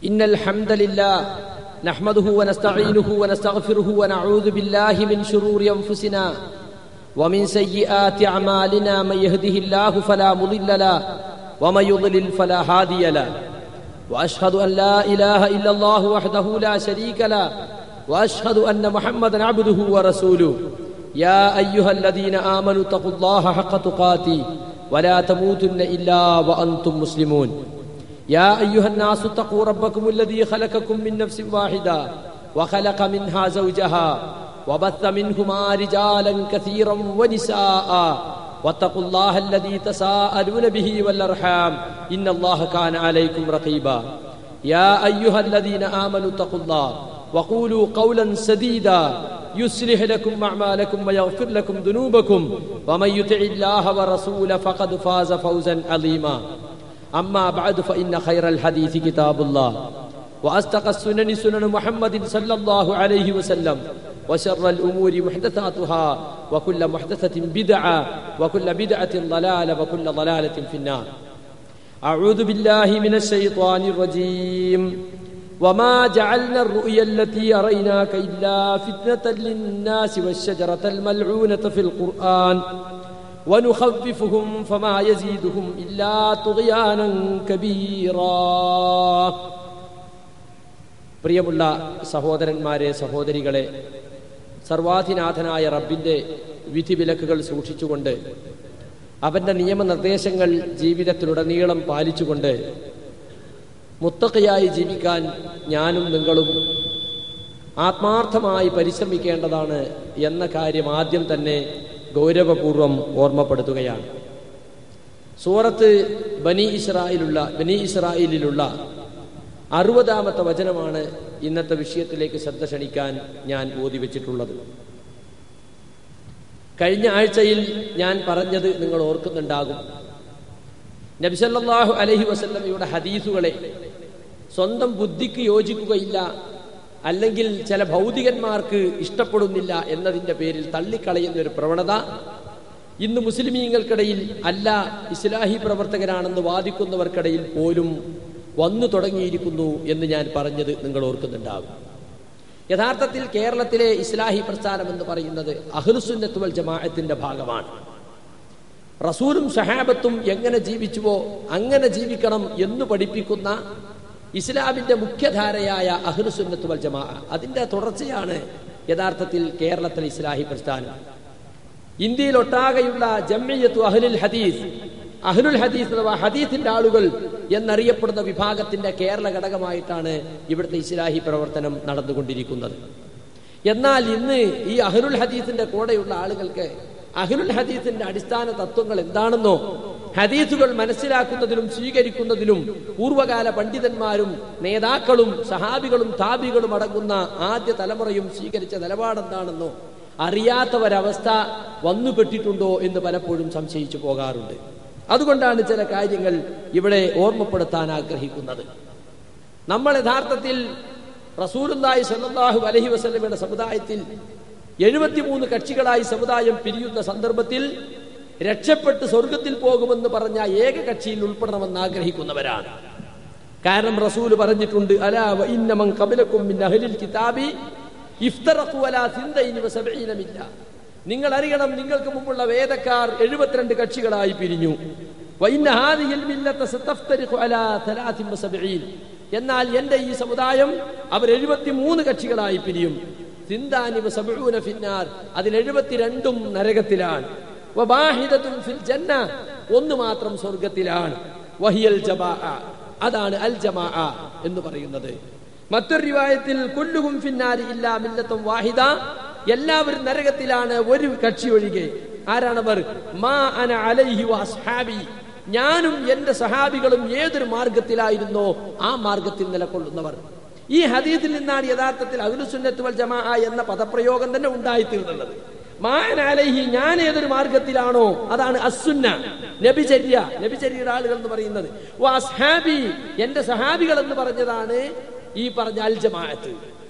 إن الحمد لله نحمده ونستعينه ونستغفره ونعوذ بالله من شرور أنفسنا ومن سيئات أعمالنا من يهده الله فلا مضل له ومن يضلل فلا هادي له وأشهد أن لا إله إلا الله وحده لا شريك له وأشهد أن محمدا عبده ورسوله يا أيها الذين آمنوا اتقوا الله حق تقاته ولا تموتن إلا وأنتم مسلمون يا أيها الناس اتقوا ربكم الذي خلقكم من نفس واحدة وخلق منها زوجها وبث منهما رجالا كثيرا ونساء واتقوا الله الذي تساءلون به والأرحام إن الله كان عليكم رقيبا يا أيها الذين آمنوا اتقوا الله وقولوا قولا سديدا يصلح لكم أعمالكم ويغفر لكم ذنوبكم ومن يطع الله ورسوله فقد فاز فوزا عظيما أما بعد فإن خير الحديث كتاب الله وأصدق السنن سنن محمد صلى الله عليه وسلم وشر الأمور محدثاتها وكل محدثة بدعة وكل بدعة ضلالة وكل ضلالة في النار أعوذ بالله من الشيطان الرجيم وما جعلنا الرؤيا التي أريناك إلا فتنة للناس والشجرة الملعونة في القرآن ونخففهم فما يزيدهم إلا طغيانا كبيرا പ്രിയമുള്ള സഹോദരന്മാരെ സഹോദരികളെ സർവാധിനാഥനായ റബ്ബിന്റെ വിധിവിലക്കുകൾ സൂക്ഷിച്ചുകൊണ്ട് അവന്റെ നിയമനിർദ്ദേശങ്ങൾ ജീവിതത്തിലുടനീളം പാലിച്ചുകൊണ്ട് മുത്തക്കയായി ജീവിക്കാൻ ഞാനും നിങ്ങളും ആത്മാർത്ഥമായി പരിശ്രമിക്കേണ്ടതാണ് എന്ന കാര്യം ആദ്യം തന്നെ ഗൗരവപൂർവം ഓർമ്മപ്പെടുത്തുകയാണ് സൂറത്ത് ബനി ഇസ്രായിലുള്ള ബനി ഇസ്രായേലിലുള്ള അറുപതാമത്തെ വചനമാണ് ഇന്നത്തെ വിഷയത്തിലേക്ക് ശ്രദ്ധ ക്ഷണിക്കാൻ ഞാൻ ഓതി വെച്ചിട്ടുള്ളത് കഴിഞ്ഞ ആഴ്ചയിൽ ഞാൻ പറഞ്ഞത് നിങ്ങൾ ഓർക്കുന്നുണ്ടാകും നബിസല്ലാഹു അലഹി വസല്ലമയുടെ ഹദീസുകളെ സ്വന്തം ബുദ്ധിക്ക് യോജിക്കുകയില്ല അല്ലെങ്കിൽ ചില ഭൗതികന്മാർക്ക് ഇഷ്ടപ്പെടുന്നില്ല എന്നതിന്റെ പേരിൽ തള്ളിക്കളയുന്ന ഒരു പ്രവണത ഇന്ന് മുസ്ലിമീങ്ങൾക്കിടയിൽ അല്ല ഇസ്ലാഹി പ്രവർത്തകരാണെന്ന് വാദിക്കുന്നവർക്കിടയിൽ പോലും വന്നു തുടങ്ങിയിരിക്കുന്നു എന്ന് ഞാൻ പറഞ്ഞത് നിങ്ങൾ ഓർക്കുന്നുണ്ടാകും യഥാർത്ഥത്തിൽ കേരളത്തിലെ ഇസ്ലാഹി പ്രസ്ഥാനം എന്ന് പറയുന്നത് അഹ്ലുസുന്നത്തുവൽ ജമാഅത്തിന്റെ ഭാഗമാണ് റസൂലും ഷഹാബത്തും എങ്ങനെ ജീവിച്ചുവോ അങ്ങനെ ജീവിക്കണം എന്ന് പഠിപ്പിക്കുന്ന ഇസ്ലാമിന്റെ മുഖ്യധാരയായ അഹ്ലുസുന്നത്ത് വൽ ജമാ അതിന്റെ തുടർച്ചയാണ് യഥാർത്ഥത്തിൽ കേരളത്തിലെ ഇസ്ലാഹി പ്രസ്ഥാനം ഇന്ത്യയിൽ ഒട്ടാകെയുള്ള ജമ്മിയത്തു അഹ്ലുൽ ഹദീസ് അഹ്ലുൽ ഹദീസ് അഥവാ ഹദീസിന്റെ ആളുകൾ എന്നറിയപ്പെടുന്ന വിഭാഗത്തിന്റെ കേരള ഘടകമായിട്ടാണ് ഇവിടുത്തെ ഇസ്ലാഹി പ്രവർത്തനം നടന്നുകൊണ്ടിരിക്കുന്നത് എന്നാൽ ഇന്ന് ഈ അഹ്ലുൽ ഹദീസിന്റെ കൂടെയുള്ള ആളുകൾക്ക് അഹ്ലുൽ ഹദീസിന്റെ അടിസ്ഥാന തത്വങ്ങൾ എന്താണെന്നോ ഹദീസുകൾ മനസ്സിലാക്കുന്നതിലും സ്വീകരിക്കുന്നതിലും പൂർവകാല പണ്ഡിതന്മാരും നേതാക്കളും സഹാബികളും താബികളും അടങ്ങുന്ന ആദ്യ തലമുറയും സ്വീകരിച്ച നിലപാടെന്താണെന്നോ അറിയാത്തവരവസ്ഥ വന്നുപെട്ടിട്ടുണ്ടോ എന്ന് പലപ്പോഴും സംശയിച്ചു പോകാറുണ്ട് അതുകൊണ്ടാണ് ചില കാര്യങ്ങൾ ഇവിടെ ഓർമ്മപ്പെടുത്താൻ ആഗ്രഹിക്കുന്നത് നമ്മൾ യഥാർത്ഥത്തിൽ റസൂലുല്ലായി സല്ലാഹു അലഹി വസ്ലമയുടെ സമുദായത്തിൽ എഴുപത്തിമൂന്ന് കക്ഷികളായി സമുദായം പിരിയുന്ന സന്ദർഭത്തിൽ രക്ഷപ്പെട്ട് സ്വർഗത്തിൽ പോകുമെന്ന് പറഞ്ഞ ഏക കക്ഷിയിൽ ഉൾപ്പെടണമെന്ന് ആഗ്രഹിക്കുന്നവരാണ് കാരണം റസൂല് പറഞ്ഞിട്ടുണ്ട് അലാ ഇന്നമൻ കബലക്കും മിൻ അഹ്ലിൽ കിതാബി ഇഫ്തറഖു അലാ സിന്തൈനി വസബഈന മില്ല നിങ്ങൾ അറിയണം നിങ്ങൾക്ക് മുമ്പുള്ള വേദക്കാർ എഴുപത്തിരണ്ട് കക്ഷികളായി പിരിഞ്ഞു വഇന്ന ഹാദിഹിൽ മില്ലത സതഫ്തരിഖു അലാ തലാത്തിൻ വസബഈൻ എന്നാൽ എന്റെ ഈ സമുദായം അവർ എഴുപത്തിമൂന്ന് കക്ഷികളായി പിരിയും സിന്താനി വസബഊന ഫിന്നാർ അതിൽ എഴുപത്തിരണ്ടും നരകത്തിലാണ് ഫിൽ ജന്ന ഒന്ന് മാത്രം സ്വർഗത്തിലാണ് വഹിയൽ ജമാ അതാണ് അൽ ജമാ എന്ന് പറയുന്നത് മറ്റൊരു റിവായത്തിൽ കൊല്ലുകും ഫിന്നാരി ഇല്ലാ മില്ലത്തും വാഹിദ എല്ലാവരും നരകത്തിലാണ് ഒരു കക്ഷി ഒഴികെ ആരാണവർ മാ അന അലൈഹി വസ്ഹാബി ഞാനും എന്റെ സഹാബികളും ഏതൊരു മാർഗത്തിലായിരുന്നോ ആ മാർഗത്തിൽ നിലകൊള്ളുന്നവർ ഈ ഹദീസിൽ നിന്നാണ് യഥാർത്ഥത്തിൽ അഖിലുസുന്നത്ത് വൽ ജമാ എന്ന പദപ്രയോഗം തന്നെ ഉണ്ടായിത്തീർന്നുള്ളത് മാനാലഹി ഞാൻ ഏതൊരു മാർഗത്തിലാണോ അതാണ് അസുന്ന നബിചര്യ നബിചര്യയുടെ ആളുകൾ എന്ന് പറയുന്നത് വാസ്ഹാബി എന്റെ സഹാബികൾ എന്ന് പറഞ്ഞതാണ് ഈ പറഞ്ഞ അൽ ജമാഅത്ത്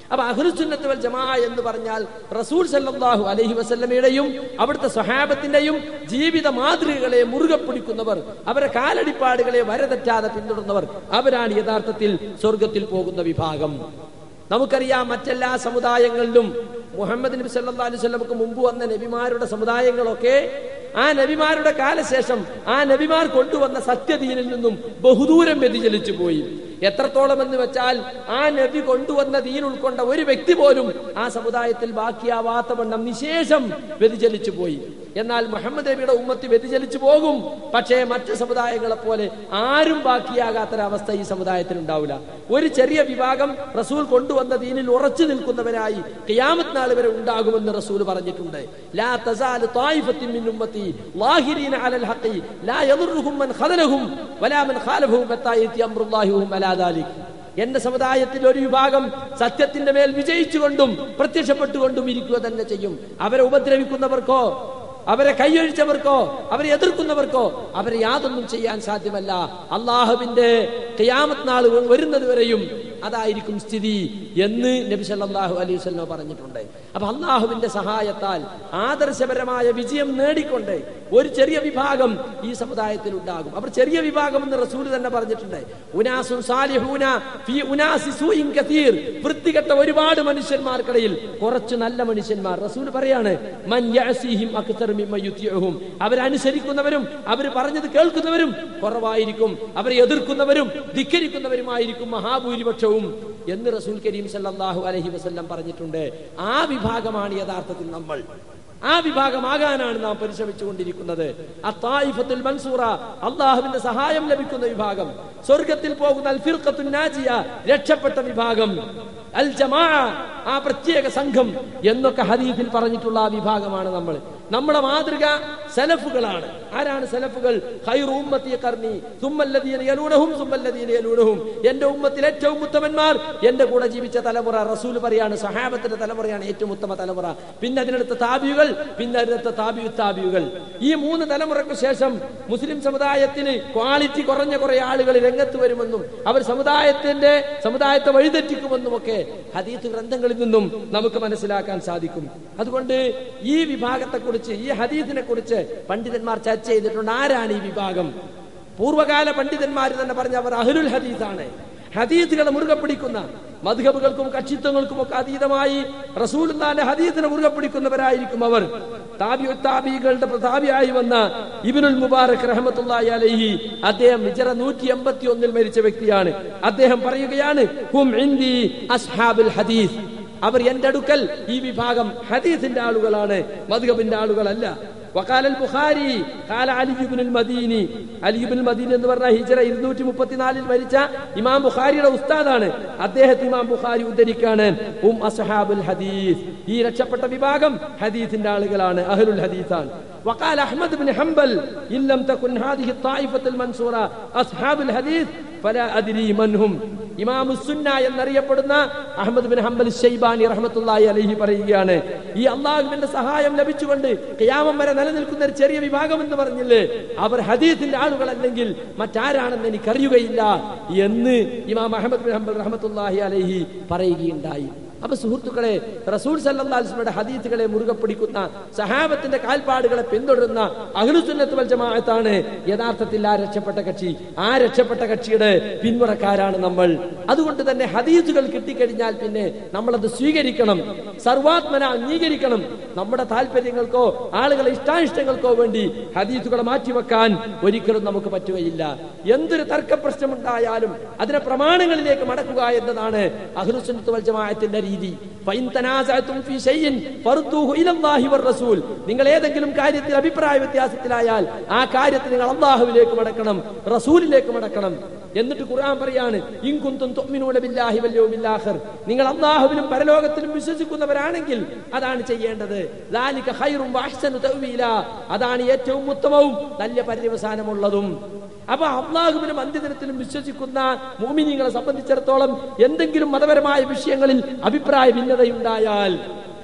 അപ്പൊ അഹ്ലുസുന്നത്ത് വൽ ജമാ എന്ന് പറഞ്ഞാൽ റസൂൽ സല്ലല്ലാഹു അലൈഹി വസല്ലമയുടെയും അവിടുത്തെ സ്വഹാബത്തിന്റെയും ജീവിത മാതൃകകളെ മുറുകെ പിടിക്കുന്നവർ അവരെ കാലടിപ്പാടുകളെ വരതെറ്റാതെ പിന്തുടർന്നവർ അവരാണ് യഥാർത്ഥത്തിൽ സ്വർഗത്തിൽ പോകുന്ന വിഭാഗം നമുക്കറിയാം മറ്റെല്ലാ സമുദായങ്ങളിലും മുഹമ്മദ് നബി സല്ലല്ലാഹു അലൈഹി വസല്ലമക്ക് മുമ്പ് വന്ന നബിമാരുടെ സമുദായങ്ങളൊക്കെ ആ നബിമാരുടെ കാലശേഷം ആ നബിമാർ കൊണ്ടുവന്ന സത്യദീനിൽ നിന്നും ബഹുദൂരം വ്യതിചലിച്ചു പോയി എത്രത്തോളം എന്ന് വെച്ചാൽ ആ നബി കൊണ്ടുവന്ന ദീൻ ഉൾക്കൊണ്ട ഒരു വ്യക്തി പോലും ആ സമുദായത്തിൽ ബാക്കിയാവാത്ത വണ്ണം നിശേഷം വ്യതിചലിച്ചു പോയി എന്നാൽ മുഹമ്മദ് നബിയുടെ ഉമ്മത്ത് വ്യതിചലിച്ചു പോകും പക്ഷേ മറ്റ് സമുദായങ്ങളെ പോലെ ആരും ബാക്കിയാകാത്തൊരവസ്ഥ ഈ സമുദായത്തിൽ ഉണ്ടാവില്ല ഒരു ചെറിയ വിഭാഗം റസൂൽ കൊണ്ടുവന്ന ദീനിൽ ഉറച്ചു നിൽക്കുന്നവരായി ഖിയാമത്ത് നാൾ വരെ ഉണ്ടാകുമെന്ന് റസൂൽ പറഞ്ഞിട്ടുണ്ട് ലാ തസാലു ത്വായിഫത്തിൻ മിൻ ഉമ്മത്തി ലാഹിരീന അലൽ ഹഖി ലാ യദുർറുഹും മൻ ഖദലഹും വലാ മൻ ഖാലഫഹും ഹത്താ യതി അംറുല്ലാഹി വഹും അലാ ദാലിക് എന്റെ സമുദായത്തിൽ ഒരു വിഭാഗം സത്യത്തിന്റെ മേൽ വിജയിച്ചുകൊണ്ടും പ്രത്യക്ഷപ്പെട്ടുകൊണ്ടും ഇരിക്കുക തന്നെ ചെയ്യും അവരെ ഉപദ്രവിക്കുന്നവർക്കോ അവരെ കൈയൊഴിച്ചവർക്കോ അവരെ എതിർക്കുന്നവർക്കോ അവരെ യാതൊന്നും ചെയ്യാൻ സാധ്യമല്ല അള്ളാഹുവിന്റെ ഖിയാമത്ത് നാൾ വരുന്നത് വരെയും അതായിരിക്കും സ്ഥിതി എന്ന് നബി സല്ലല്ലാഹു അലൈഹി വസല്ലം പറഞ്ഞിട്ടുണ്ട് അപ്പൊ അള്ളാഹുവിന്റെ സഹായത്താൽ ആദർശപരമായ വിജയം നേടിക്കൊണ്ട് ഒരു ചെറിയ വിഭാഗം ഈ സമുദായത്തിൽ ഉണ്ടാകും അവർ ചെറിയ വിഭാഗം എന്ന് റസൂൽ തന്നെ പറഞ്ഞിട്ടുണ്ട് ഉനാസുൻ സാലിഹൂന ഫീ ഉനാസി സൂയിൻ കതീർ വൃത്തികെട്ട ഒരുപാട് മനുഷ്യന്മാർക്കിടയിൽ കുറച്ച് നല്ല മനുഷ്യന്മാർ റസൂൽ പറയാണ് മൻ യഅസിഹിം അക്തർ മിമ്മ യുതിഉഹും അവരനുസരിക്കുന്നവരും അവർ പറഞ്ഞത് കേൾക്കുന്നവരും കുറവായിരിക്കും അവരെ എതിർക്കുന്നവരും ധിക്കരിക്കുന്നവരുമായിരിക്കും മഹാഭൂരിപക്ഷവും എന്ന് റസൂൽ കരീം സല്ലല്ലാഹു അലൈഹി വസല്ലം പറഞ്ഞിട്ടുണ്ട് ആ വിഭാഗമാണ് യഥാർത്ഥത്തിൽ നമ്മൾ ആ വിഭാഗമാകാനാണ് നാം പരിശ്രമിച്ചുകൊണ്ടിരിക്കുന്നത് അത്തായിഫത്തുൽ മൻസൂറ അള്ളാഹുവിന്റെ സഹായം ലഭിക്കുന്ന വിഭാഗം സ്വർഗത്തിൽ പോകുന്ന അൽ ഫിർഖത്തുൻ നാജിയ രക്ഷപ്പെട്ട വിഭാഗം അൽ ജമാ ആ പ്രത്യേക സംഘം എന്നൊക്കെ ഹദീഫിൽ പറഞ്ഞിട്ടുള്ള ആ വിഭാഗമാണ് നമ്മൾ നമ്മുടെ മാതൃക സലഫുകളാണ് ആരാണ് സലഫുകൾ ഖൈറു ഉമ്മത്തി ഖർനി സുമ്മല്ലദീന യലൂനഹും സുമ്മല്ലദീന യലൂനഹും എന്റെ ഉമ്മത്തിൽ ഏറ്റവും ഉത്തമന്മാർ എന്റെ കൂടെ ജീവിച്ച തലമുറ റസൂൽ പറയാണ് സഹാബത്തിന്റെ തലമുറയാണ് ഏറ്റവും ഉത്തമ തലമുറ പിന്നെ അതിനടുത്ത താബിയുകൾ പിന്നെ അതിനടുത്ത താബിയു താബിയുകൾ ഈ മൂന്ന് തലമുറയ്ക്ക് ശേഷം മുസ്ലിം സമുദായത്തിന് ക്വാളിറ്റി കുറഞ്ഞ കുറെ ആളുകൾ രംഗത്ത് വരുമെന്നും അവർ സമുദായത്തിന്റെ സമുദായത്തെ വഴിതെറ്റിക്കുമെന്നും ഒക്കെ ഹദീത്ത് ഗ്രന്ഥങ്ങളിൽ നിന്നും നമുക്ക് മനസ്സിലാക്കാൻ സാധിക്കും അതുകൊണ്ട് ഈ വിഭാഗത്തെ കുറിച്ച് ഈ ഹദീസിനെ കുറിച്ച് പണ്ഡിതന്മാർ ചർച്ച ചെയ്തിട്ടുണ്ട് ആരാണ് ഈ വിഭാഗം പൂർവ്വകാല പണ്ഡിതന്മാർ തന്നെ പറഞ്ഞ അവർ അഹ്ലുൽ ഹദീസാണ് ഹദീസുകളെ മുറുകെ പിടിക്കുന്ന മധുഹബുകൾക്കും കക്ഷിത്വങ്ങൾക്കും ഒക്കെ അതീതമായി റസൂലിന്റെ ഹദീസിനെ മുറുകെ പിടിക്കുന്നവരായിരിക്കും അവർ താബി താബികളുടെ താബിയായി വന്ന ഇബിനുൽ മുബാറക് റഹ്മത്തുള്ളാഹി അലൈഹി അദ്ദേഹം ഹിജറ നൂറ്റി എൺപത്തി ഒന്നിൽ മരിച്ച വ്യക്തിയാണ് അദ്ദേഹം പറയുകയാണ് ഹും ഇന്ദി അസ്ഹാബുൽ ഹദീസ് അവർ എന്റെ അടുക്കൽ ഈ വിഭാഗം ഹദീസിന്റെ ആളുകളാണ് മധുഹബിന്റെ ആളുകളല്ല وقال البخاري قال علي بن المديني അലി ബിൻ മദീൻ എന്ന് പറഞ്ഞ ഹിജറ ഇരുന്നൂറ്റി മുപ്പത്തിനാലിൽ മരിച്ച ഇമാം ബുഖാരിയുടെ ഉസ്താദാണ് അദ്ദേഹത്തെ ഇമാം ബുഖാരി ഉദ്ധരിക്കാണ് ഉം അസ്ഹാബുൽ ഹദീസ് ഈ രക്ഷപ്പെട്ട വിഭാഗം ഹദീസിന്റെ ആളുകളാണ് അഹ്ലുൽ ഹദീസാണ് وقال احمد بن حنبل ان لم تكن هذه الطائفه المنصوره اصحاب الحديث فلا ادري من هم ഇമാം സുന്ന എന്നറിയപ്പെടുന്ന അഹമ്മദ് ബിൻ ഹംബൽ ഷെയ്ബാനി റഹ്മത്തുള്ളാഹി അലൈഹി പറയുകയാണ് ഈ അള്ളാഹുവിന്റെ സഹായം ലഭിച്ചുകൊണ്ട് ഖിയാമം വരെ നിലനിൽക്കുന്ന ഒരു ചെറിയ വിഭാഗം എന്ന് പറഞ്ഞില്ലേ അവർ ഹദീസിന്റെ ആളുകളല്ലെങ്കിൽ മറ്റാരാണെന്ന് എനിക്കറിയുകയില്ല എന്ന് ഇമാം അഹമ്മദ് ബിൻ ഹംബൽ റഹ്മത്തുള്ളാഹി അലൈഹി പറയുകയുണ്ടായി അപ്പൊ സുഹൃത്തുക്കളെ റസൂൽ സല്ലാസ്മയുടെ ഹദീസുകളെ മുറുകെ പിടിക്കുന്ന സഹാബത്തിന്റെ കാൽപ്പാടുകളെ പിന്തുടരുന്ന അഹ്ലുസുന്നത്ത് വൽ ജമാഅത്താണ് യഥാർത്ഥത്തിൽ ആ രക്ഷപ്പെട്ട കക്ഷി ആ രക്ഷപ്പെട്ട കക്ഷിയുടെ പിന്മുറക്കാരാണ് നമ്മൾ അതുകൊണ്ട് തന്നെ ഹദീസുകൾ കിട്ടിക്കഴിഞ്ഞാൽ പിന്നെ നമ്മളത് സ്വീകരിക്കണം സർവാത്മന അംഗീകരിക്കണം നമ്മുടെ താല്പര്യങ്ങൾക്കോ ആളുകളെ ഇഷ്ടാനിഷ്ടങ്ങൾക്കോ വേണ്ടി ഹദീസുകളെ മാറ്റിവെക്കാൻ ഒരിക്കലും നമുക്ക് പറ്റുകയില്ല എന്തൊരു തർക്ക പ്രശ്നമുണ്ടായാലും അതിനെ പ്രമാണങ്ങളിലേക്ക് മടക്കുക എന്നതാണ് അഹ്ലുസുന്നത്ത് വൽ ജമാഅത്തിന്റെ രീതി ഫൈൻ തനാസഅതും ഫീ ഷൈഇൻ ഫർദൂഹു ഇലല്ലാഹി വർ റസൂൽ നിങ്ങൾ ഏതെങ്കിലും കാര്യത്തിൽ അഭിപ്രായ വ്യത്യാസത്തിലായാൽ ആ കാര്യത്തിൽ നിങ്ങൾ അള്ളാഹുവിലേക്ക് മടക്കണം റസൂലിലേക്ക് മടക്കണം എന്നിട്ട് ഖുർആൻ പറയാണ് ഇൻ കുന്തും തുഅ്മിനൂന ബില്ലാഹി വൽ യൗമിൽ ആഖിർ നിങ്ങൾ അള്ളാഹുവിലും പരലോകത്തിലും വിശ്വസിക്കുന്നവരാണെങ്കിൽ അതാണ് ചെയ്യേണ്ടത് ലാലിക ഖൈറും വഅഹ്സനു തഅ്വീല അതാണ് ഏറ്റവും ഉത്തമവും നല്ല പര്യവസാനമുള്ളതും അപ്പൊ അള്ളാഹുവിനും അന്ത്യദിനത്തിലും വിശ്വസിക്കുന്ന മോമിനിങ്ങളെ സംബന്ധിച്ചിടത്തോളം എന്തെങ്കിലും മതപരമായ വിഷയങ്ങളിൽ അഭിപ്രായ ഭിന്നതയുണ്ടായാൽ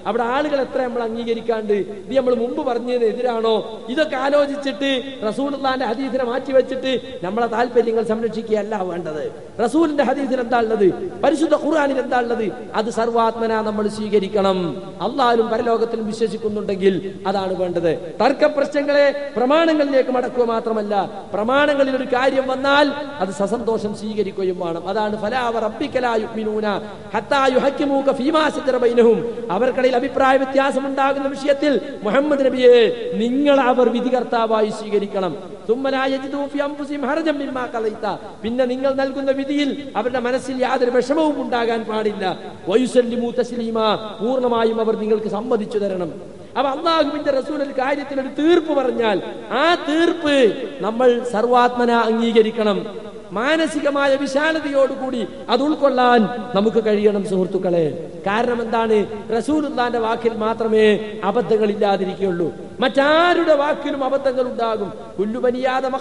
അവിടെ ആളുകൾ എത്ര നമ്മൾ അംഗീകരിക്കാണ്ട് ഇത് നമ്മൾ മുമ്പ് പറഞ്ഞതിന് എതിരാണോ ഇതൊക്കെ ആലോചിച്ചിട്ട് റസൂലിന്റെ ഹദീസിനെ മാറ്റി വെച്ചിട്ട് നമ്മളെ താല്പര്യങ്ങൾ സംരക്ഷിക്കുകയല്ല വേണ്ടത് റസൂലിന്റെ ഹദീസിൽ എന്താ ഉള്ളത് പരിശുദ്ധ ഖുർആാനിൽ എന്താ ഉള്ളത് അത് സർവാത്മന നമ്മൾ സ്വീകരിക്കണം അള്ളാലും പരലോകത്തിലും വിശ്വസിക്കുന്നുണ്ടെങ്കിൽ അതാണ് വേണ്ടത് തർക്ക പ്രശ്നങ്ങളെ പ്രമാണങ്ങളിലേക്ക് മടക്കുക മാത്രമല്ല പ്രമാണങ്ങളിൽ ഒരു കാര്യം വന്നാൽ അത് സസന്തോഷം സ്വീകരിക്കുകയും വേണം അതാണ് ഫലാവ റബ്ബിക്കലായുമിനൂന ഹത്താ യുഹക്കിമൂക ഫീമാ ശജറ ബൈനഹും അവർക്കിടയിൽ അഭിപ്രായ വ്യത്യാസം ഉണ്ടാകുന്ന വിഷയത്തിൽ മുഹമ്മദ് നബിയെ നിങ്ങൾ അവർ വിധികർത്താവായി സ്വീകരിക്കണം ثم لا يجدوا في أنفسهم حرجا مما قضيت. പിന്നെ നിങ്ങൾ നൽകുന്ന വിധിയിൽ അവരുടെ മനസ്സിൽ യാതൊരു വിഷമവും ഉണ്ടാകാൻ പാടില്ല വയുസല്ലിമു തസ്ലീമ പൂർണ്ണമായും അവർ നിങ്ങൾക്ക് സമ്മതിച്ചു തരണം അപ്പൊ അള്ളാഹുവിന്റെ റസൂൽ ഒരു കാര്യത്തിൽ ഒരു തീർപ്പ് പറഞ്ഞാൽ ആ തീർപ്പ് നമ്മൾ സർവാത്മന അംഗീകരിക്കണം മാനസികമായ വിശാലതയോടുകൂടി അത് ഉൾക്കൊള്ളാൻ നമുക്ക് കഴിയണം സുഹൃത്തുക്കളെ കാരണം എന്താണ് റസൂലുള്ളാന്റെ വാക്കിൽ മാത്രമേ അബദ്ധങ്ങൾ ഇല്ലാതിരിക്കുകയുള്ളൂ മറ്റാരുടെ വാക്കിലും അബദ്ധങ്ങൾ ഉണ്ടാകും കുല്ലുബനിയാദ